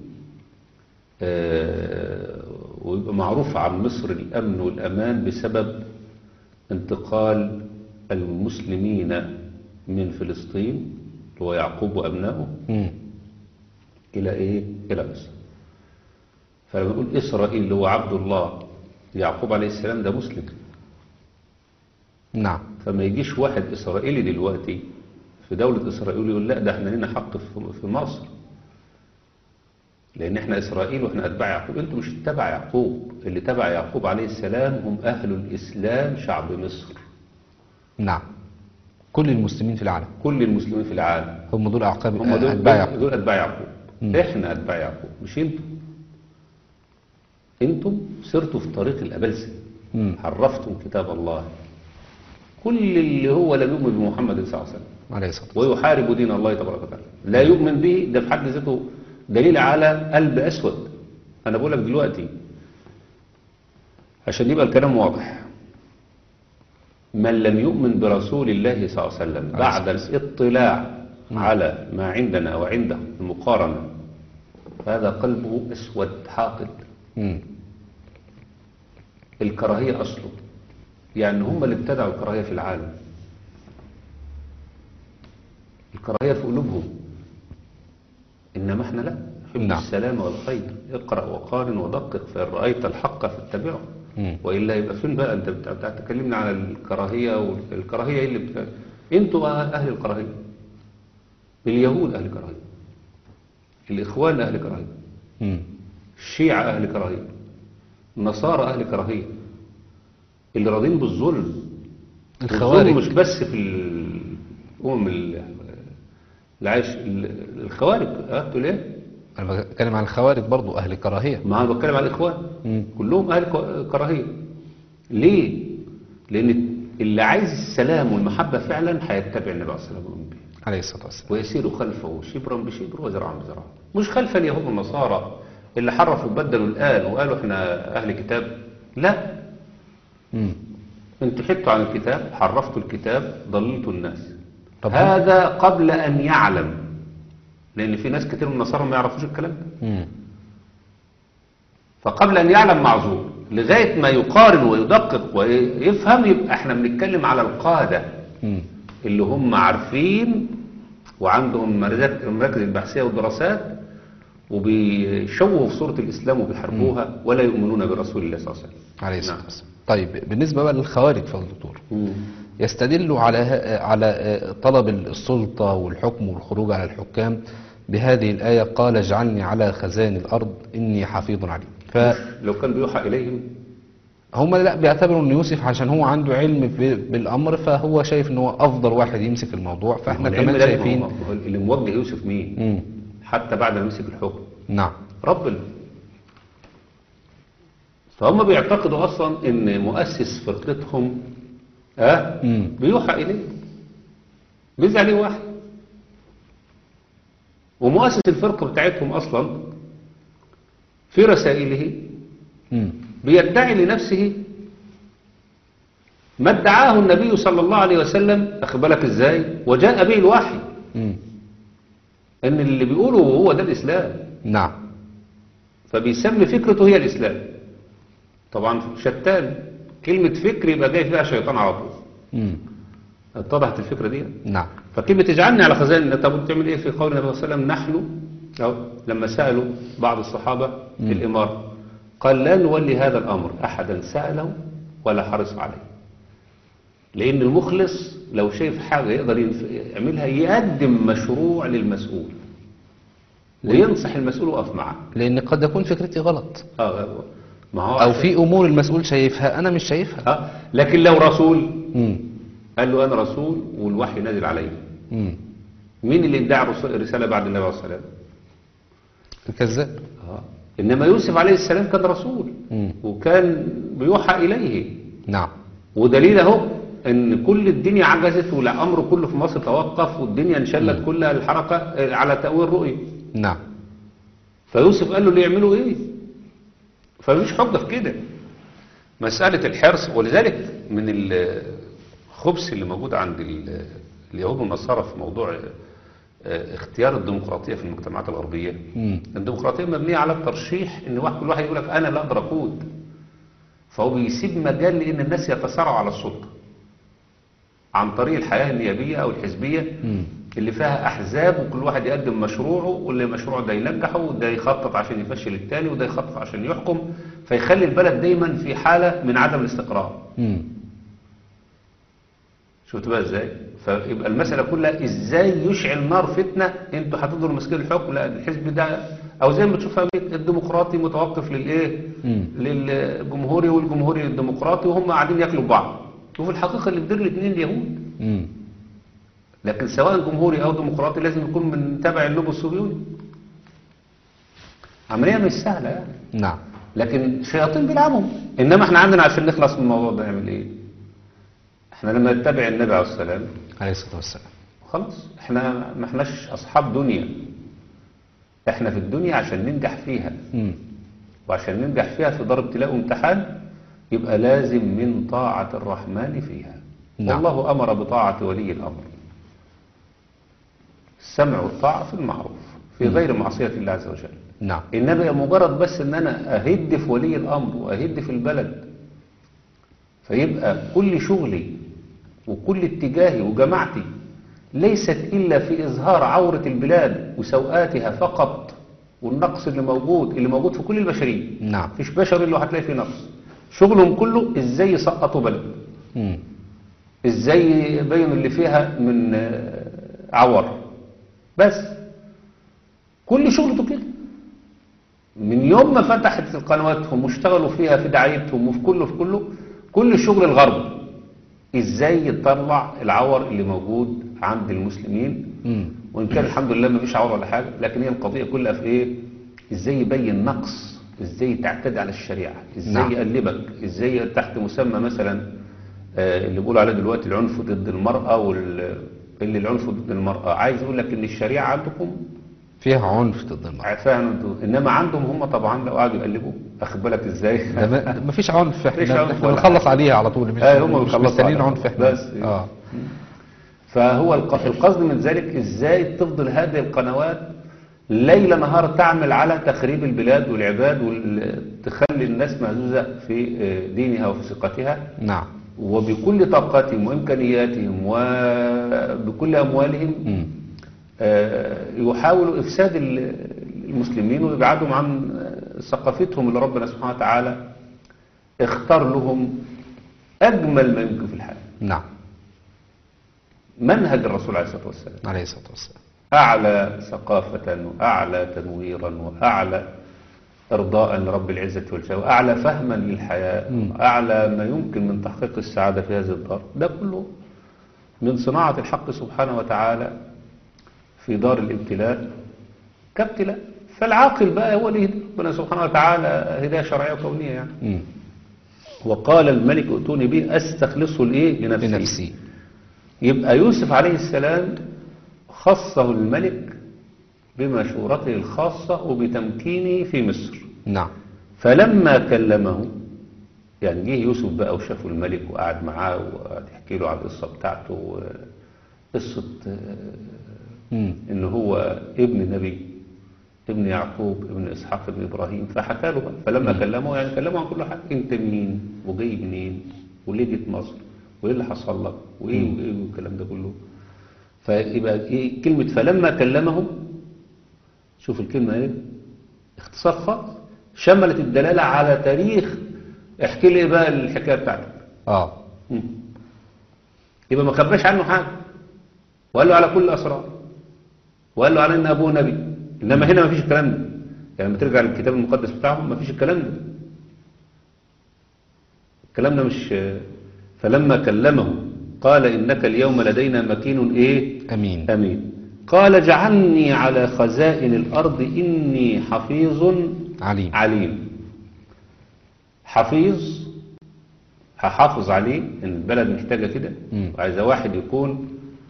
آه، ويبقى معروف عن مصر الأمن والأمان بسبب انتقال المسلمين من فلسطين اللي هو يعقوب وأبنائه مم. إلى إيه؟ إلى مصر فلما نقول إسرائيل اللي هو عبد الله يعقوب عليه السلام ده مسلم نعم فما يجيش واحد إسرائيلي دلوقتي في دولة إسرائيل يقول لا ده احنا لنا حق في- في مصر لأن احنا إسرائيل واحنا أتباع يعقوب انتوا مش تبع يعقوب اللي تبع يعقوب عليه السلام هم أهل الإسلام شعب مصر نعم كل المسلمين في العالم كل المسلمين في العالم هم دول أعقاب هم دول, أتباع دول, يعقوب دول أتباع يعقوب مم. احنا أتباع يعقوب مش انتوا انتم سرتوا في طريق الأبلسة مم. حرفتم كتاب الله كل اللي هو لم يؤمن بمحمد صلى الله عليه وسلم عليه الصلاة والسلام ويحارب دين الله تبارك وتعالى لا يؤمن به ده في حد ذاته دليل على قلب أسود أنا بقول لك دلوقتي عشان يبقى الكلام واضح من لم يؤمن برسول الله صلى الله عليه وسلم بعد الاطلاع على ما عندنا وعنده المقارنة فهذا قلبه أسود حاقد مم. الكراهية أصله يعني هم اللي ابتدعوا الكراهية في العالم الكراهية في قلوبهم إنما احنا لا نحب نعم. السلام والخير اقرأ وقارن ودقق فإن رأيت الحق فاتبعه مم. وإلا يبقى فين بقى أنت بتاع- بتاع- تكلمنا على الكراهية والكراهية إيه اللي بتاع أنتوا أهل الكراهية اليهود أهل كراهية الإخوان أهل كراهية مم. الشيعة أهل كراهية النصارى أهل كراهية اللي راضين بالظلم الخوارج. الظلم مش بس في الأمم ال- العايش ال- الخوارج اه تقول ايه؟ أنا بتكلم عن الخوارج برضو أهل كراهية ما أنا بتكلم على الإخوان مم. كلهم أهل ك- كراهية ليه؟ لأن اللي عايز السلام والمحبة فعلا هيتبع النبي عليه الصلاة والسلام به عليه الصلاة والسلام ويسير خلفه شبرا بشبر وذراعا بذراع مش خلف اليهود والنصارى اللي حرفوا وبدلوا الآن وقالوا احنا أهل كتاب لا مم. انتوا حدتوا عن الكتاب حرفتوا الكتاب ضللتوا الناس طب هذا قبل أن يعلم لأن في ناس كتير من النصارى ما يعرفوش الكلام ده مم. فقبل أن يعلم معذور لغاية ما يقارن ويدقق ويفهم يبقى احنا بنتكلم على القادة مم. اللي هم عارفين وعندهم مراكز المراكز البحثية والدراسات وبيشوهوا في صورة الإسلام وبيحاربوها ولا يؤمنون برسول الله صلى الله عليه وسلم عليه الصلاة نعم. والسلام طيب بالنسبة بقى للخوارج فضل الدكتور يستدل على ه- على طلب السلطة والحكم والخروج على الحكام بهذه الآية قال اجعلني على خزائن الأرض إني حفيظ عليم لو كان بيوحى إليهم فهم لا بيعتبروا ان يوسف عشان هو عنده علم ب- بالامر فهو شايف ان هو افضل واحد يمسك الموضوع فاحنا العلم كمان ده شايفين هو- هو اللي موجه يوسف مين مم. حتى بعد ما مسك الحكم نعم ربنا فهم بيعتقدوا اصلا ان مؤسس فرقتهم اه مم. بيوحى اليه بينزل عليه واحد ومؤسس الفرقه بتاعتهم اصلا في رسائله مم. بيدعي لنفسه ما ادعاه النبي صلى الله عليه وسلم أخبرك ازاي وجاء به الوحي مم. ان اللي بيقوله هو ده الاسلام نعم فبيسمي فكرته هي الإسلام طبعا شتان كلمة فكر يبقى جاي فيها شيطان على طول مم. اتضحت الفكرة دي نعم فكلمة اجعلني على خزائن طب بتعمل ايه في قول النبي صلى الله عليه وسلم نحن أو لما سألوا بعض الصحابة الإمارة قال لا نولي هذا الأمر أحدا سأله ولا حرص عليه لأن المخلص لو شايف حاجة يقدر ينف- يعملها يقدم مشروع للمسؤول وينصح المسؤول وقف معه لان قد يكون فكرتي غلط آه، ما هو او عشان- في امور المسؤول شايفها انا مش شايفها آه، لكن لو رسول مم. قال له أنا رسول والوحي نازل علي مم. مين اللي ادعى الرسول- الرسالة بعد النبي عليه الصلاة والسلام الكذاب آه. إنما يوسف عليه السلام كان رسول مم. وكان بيوحى إليه نعم ودليل اهو ان كل الدنيا عجزت والامر كله في مصر توقف والدنيا انشلت كلها الحركه آه، على تاويل رؤيه نعم فيوسف قال له اللي يعملوا ايه فمفيش حجه في كده مساله الحرص ولذلك من الخبث اللي موجود عند ال- اليهود والنصارى في موضوع آه، اختيار الديمقراطيه في المجتمعات الغربيه مم. الديمقراطيه مبنيه على الترشيح ان واحد كل واحد يقول لك انا لا اقدر اقود فهو بيسيب مجال لان الناس يتسارعوا على السلطه عن طريق الحياه النيابيه او الحزبيه مم. اللي فيها احزاب وكل واحد يقدم مشروعه واللي مشروعه ده ينجحه وده يخطط عشان يفشل التاني وده يخطط عشان يحكم فيخلي البلد دايما في حاله من عدم الاستقرار مم. شفت بقى ازاي فيبقى المسألة كلها ازاي يشعل نار فتنة انتوا هتفضلوا ماسكين الحكم لا الحزب ده او زي ما تشوف أمريكا الديمقراطي متوقف للايه مم. للجمهوري والجمهوري الديمقراطي وهم قاعدين ياكلوا في بعض وفي الحقيقة اللي بيدير الاثنين اليهود مم. لكن سواء جمهوري او ديمقراطي لازم يكون من تبع اللوب الصهيوني عملية مش سهلة يعني نعم لكن شياطين بيلعبوا انما احنا عندنا عشان نخلص من الموضوع ده نعمل ايه احنا لما نتبع النبي عليه السلام عليه الصلاة والسلام خلاص احنا ما احناش اصحاب دنيا احنا في الدنيا عشان ننجح فيها مم. وعشان ننجح فيها في دار ابتلاء وامتحان يبقى لازم من طاعة الرحمن فيها نعم. والله أمر بطاعة ولي الأمر السمع والطاعة في المعروف في غير معصية الله عز وجل نعم إنما مجرد بس إن أنا أهد في ولي الأمر وأهد في البلد فيبقى كل شغلي وكل اتجاهي وجماعتي ليست إلا في إظهار عورة البلاد وسوءاتها فقط والنقص اللي موجود اللي موجود في كل البشرية نعم مفيش بشر إلا هتلاقي فيه نقص شغلهم كله إزاي يسقطوا بلد مم. إزاي يبينوا اللي فيها من آه، عور بس كل شغلته كده من يوم ما فتحت قنواتهم واشتغلوا فيها في دعايتهم وفي كله في كله كل شغل الغرب ازاي يطلع العور اللي موجود عند المسلمين مم. وان كان الحمد لله ما فيش عور ولا حاجه لكن هي القضيه كلها في ايه ازاي يبين نقص ازاي تعتدي على الشريعه ازاي نعم. يقلبك ازاي تحت مسمى مثلا آه، اللي بيقولوا عليه دلوقتي العنف ضد المرأة وال اللي العنف ضد المرأة عايز يقول لك ان الشريعة عندكم فيها عنف ضد المرأة عارفاها انتوا انما عندهم هم طبعا لو قعدوا يقلبوا اخد بالك ازاي ده ما- ده مفيش عنف مفيش احنا عنف احنا ولا بنخلص حاجة. عليها على طول مش آه، هم مش بيخلصوا مستنيين عليها. عنف احنا بس. اه فهو الق- القصد من ذلك ازاي تفضل هذه القنوات ليل نهار تعمل على تخريب البلاد والعباد وتخلي الناس مهزوزة في آه، دينها وفي ثقتها نعم وبكل طاقتهم وإمكانياتهم وبكل أموالهم مم. آه، يحاولوا إفساد ال- المسلمين وإبعادهم عن آه، ثقافتهم اللي ربنا سبحانه وتعالى اختار لهم أجمل ما يمكن في الحياة نعم منهج الرسول عليه الصلاة والسلام عليه الصلاة والسلام أعلى ثقافة وأعلى تنويرا وأعلى إرضاء لرب العزة والجلال وأعلى فهما للحياة وأعلى ما يمكن من تحقيق السعادة في هذه الدار ده كله من صناعة الحق سبحانه وتعالى في دار الابتلاء كابتلاء فالعاقل بقى هو اللي يهدي ربنا سبحانه وتعالى هداية شرعية وكونية يعني مم. وقال الملك ائتوني به أستخلصه لإيه لنفسي بنفسي يبقى يوسف عليه السلام خصه الملك بمشورته الخاصة وبتمكينه في مصر نعم فلما كلمه يعني جه يوسف بقى وشافه الملك وقعد معاه وقعد يحكي له على القصة بتاعته قصة مم. ان هو ابن نبي ابن يعقوب ابن اسحاق ابن ابراهيم فحكى له بقى فلما كلمه يعني كلمه عن كل حاجه انت مين وجاي منين وليه جيت مصر وايه اللي حصل لك وايه وايه والكلام ده كله فيبقى ايه كلمه فلما كلمه شوف الكلمه ايه اختصار خاص شملت الدلاله على تاريخ احكي لي بقى الحكايه بتاعتك اه مم. يبقى ما خباش عنه حاجة وقال له على كل الأسرار وقال له على أن أبوه نبي إنما هنا ما فيش الكلام ده يعني لما ترجع للكتاب المقدس بتاعهم ما فيش الكلام ده الكلام ده مش فلما كلمه قال إنك اليوم لدينا مكين إيه امين أمين قال اجعلني على خزائن الأرض إني حفيظ عليم عليم حفيظ هحافظ عليه ان البلد محتاجة كده مم. وعايزة واحد يكون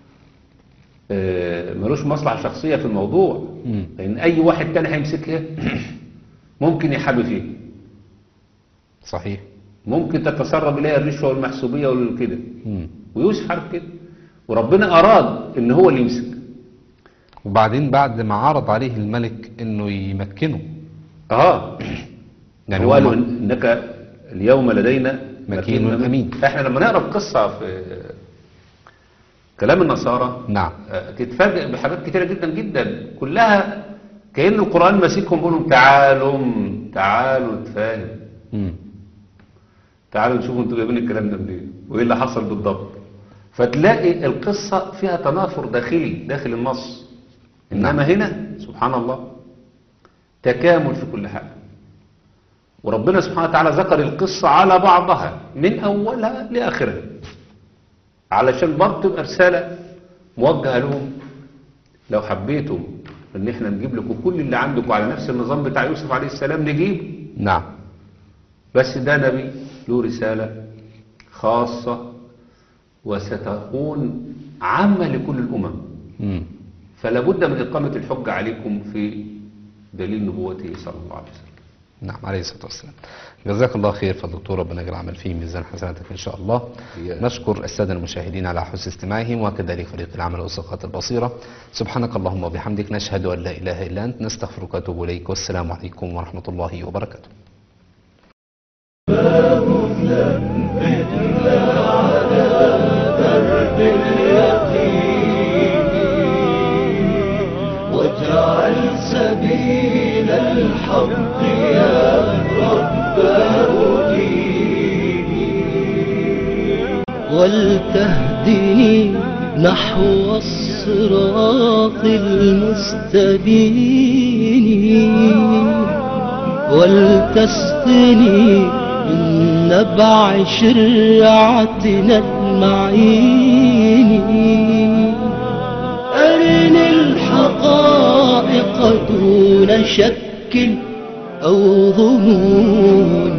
آه، ملوش مصلحة شخصية في الموضوع مم. لان اي واحد تاني هيمسكها ممكن يحابي فيه صحيح ممكن تتسرب اليها الرشوة والمحسوبية والكده مم. ويوسف عارف كده وربنا اراد ان هو اللي يمسك وبعدين بعد ما عرض عليه الملك انه يمكنه اه يعني هو هو قال له ما- انك اليوم لدينا مكين أمين. احنا لما نقرا القصه في كلام النصارى نعم آه، تتفاجئ بحاجات كتيره جدا جدا كلها كأن القرآن ماسكهم بيقول لهم تعالوا تعالوا نتفاهم مم. تعالوا نشوفوا انتوا جايبين الكلام ده منين وايه اللي حصل بالضبط فتلاقي القصة فيها تنافر داخلي داخل النص إنما هنا سبحان الله تكامل في كل حاجة وربنا سبحانه وتعالى ذكر القصة على بعضها من أولها لآخرها علشان برضه تبقى رسالة موجهة لهم لو حبيتم ان احنا نجيب لكم كل اللي عندكم على نفس النظام بتاع يوسف عليه السلام نجيب نعم بس ده نبي له رسالة خاصة وستكون عامة لكل الأمم مم. فلا بد من إقامة الحجة عليكم في دليل نبوته صلى الله عليه وسلم نعم عليه الصلاة والسلام جزاك الله خير فالدكتور ربنا يجعل عمل فيه ميزان حسناتك إن شاء الله إياك. نشكر السادة المشاهدين على حسن استماعهم وكذلك فريق العمل والثقات البصيرة سبحانك اللهم وبحمدك نشهد أن لا إله إلا أنت نستغفرك ونتوب إليك والسلام عليكم ورحمة الله وبركاته واجعل سبيل الحق يا رب أديني ولتهدني نحو الصراط المستبين ولتسقني من نبع شرعتنا المعين أرني الحقائق دون شك أو ظنون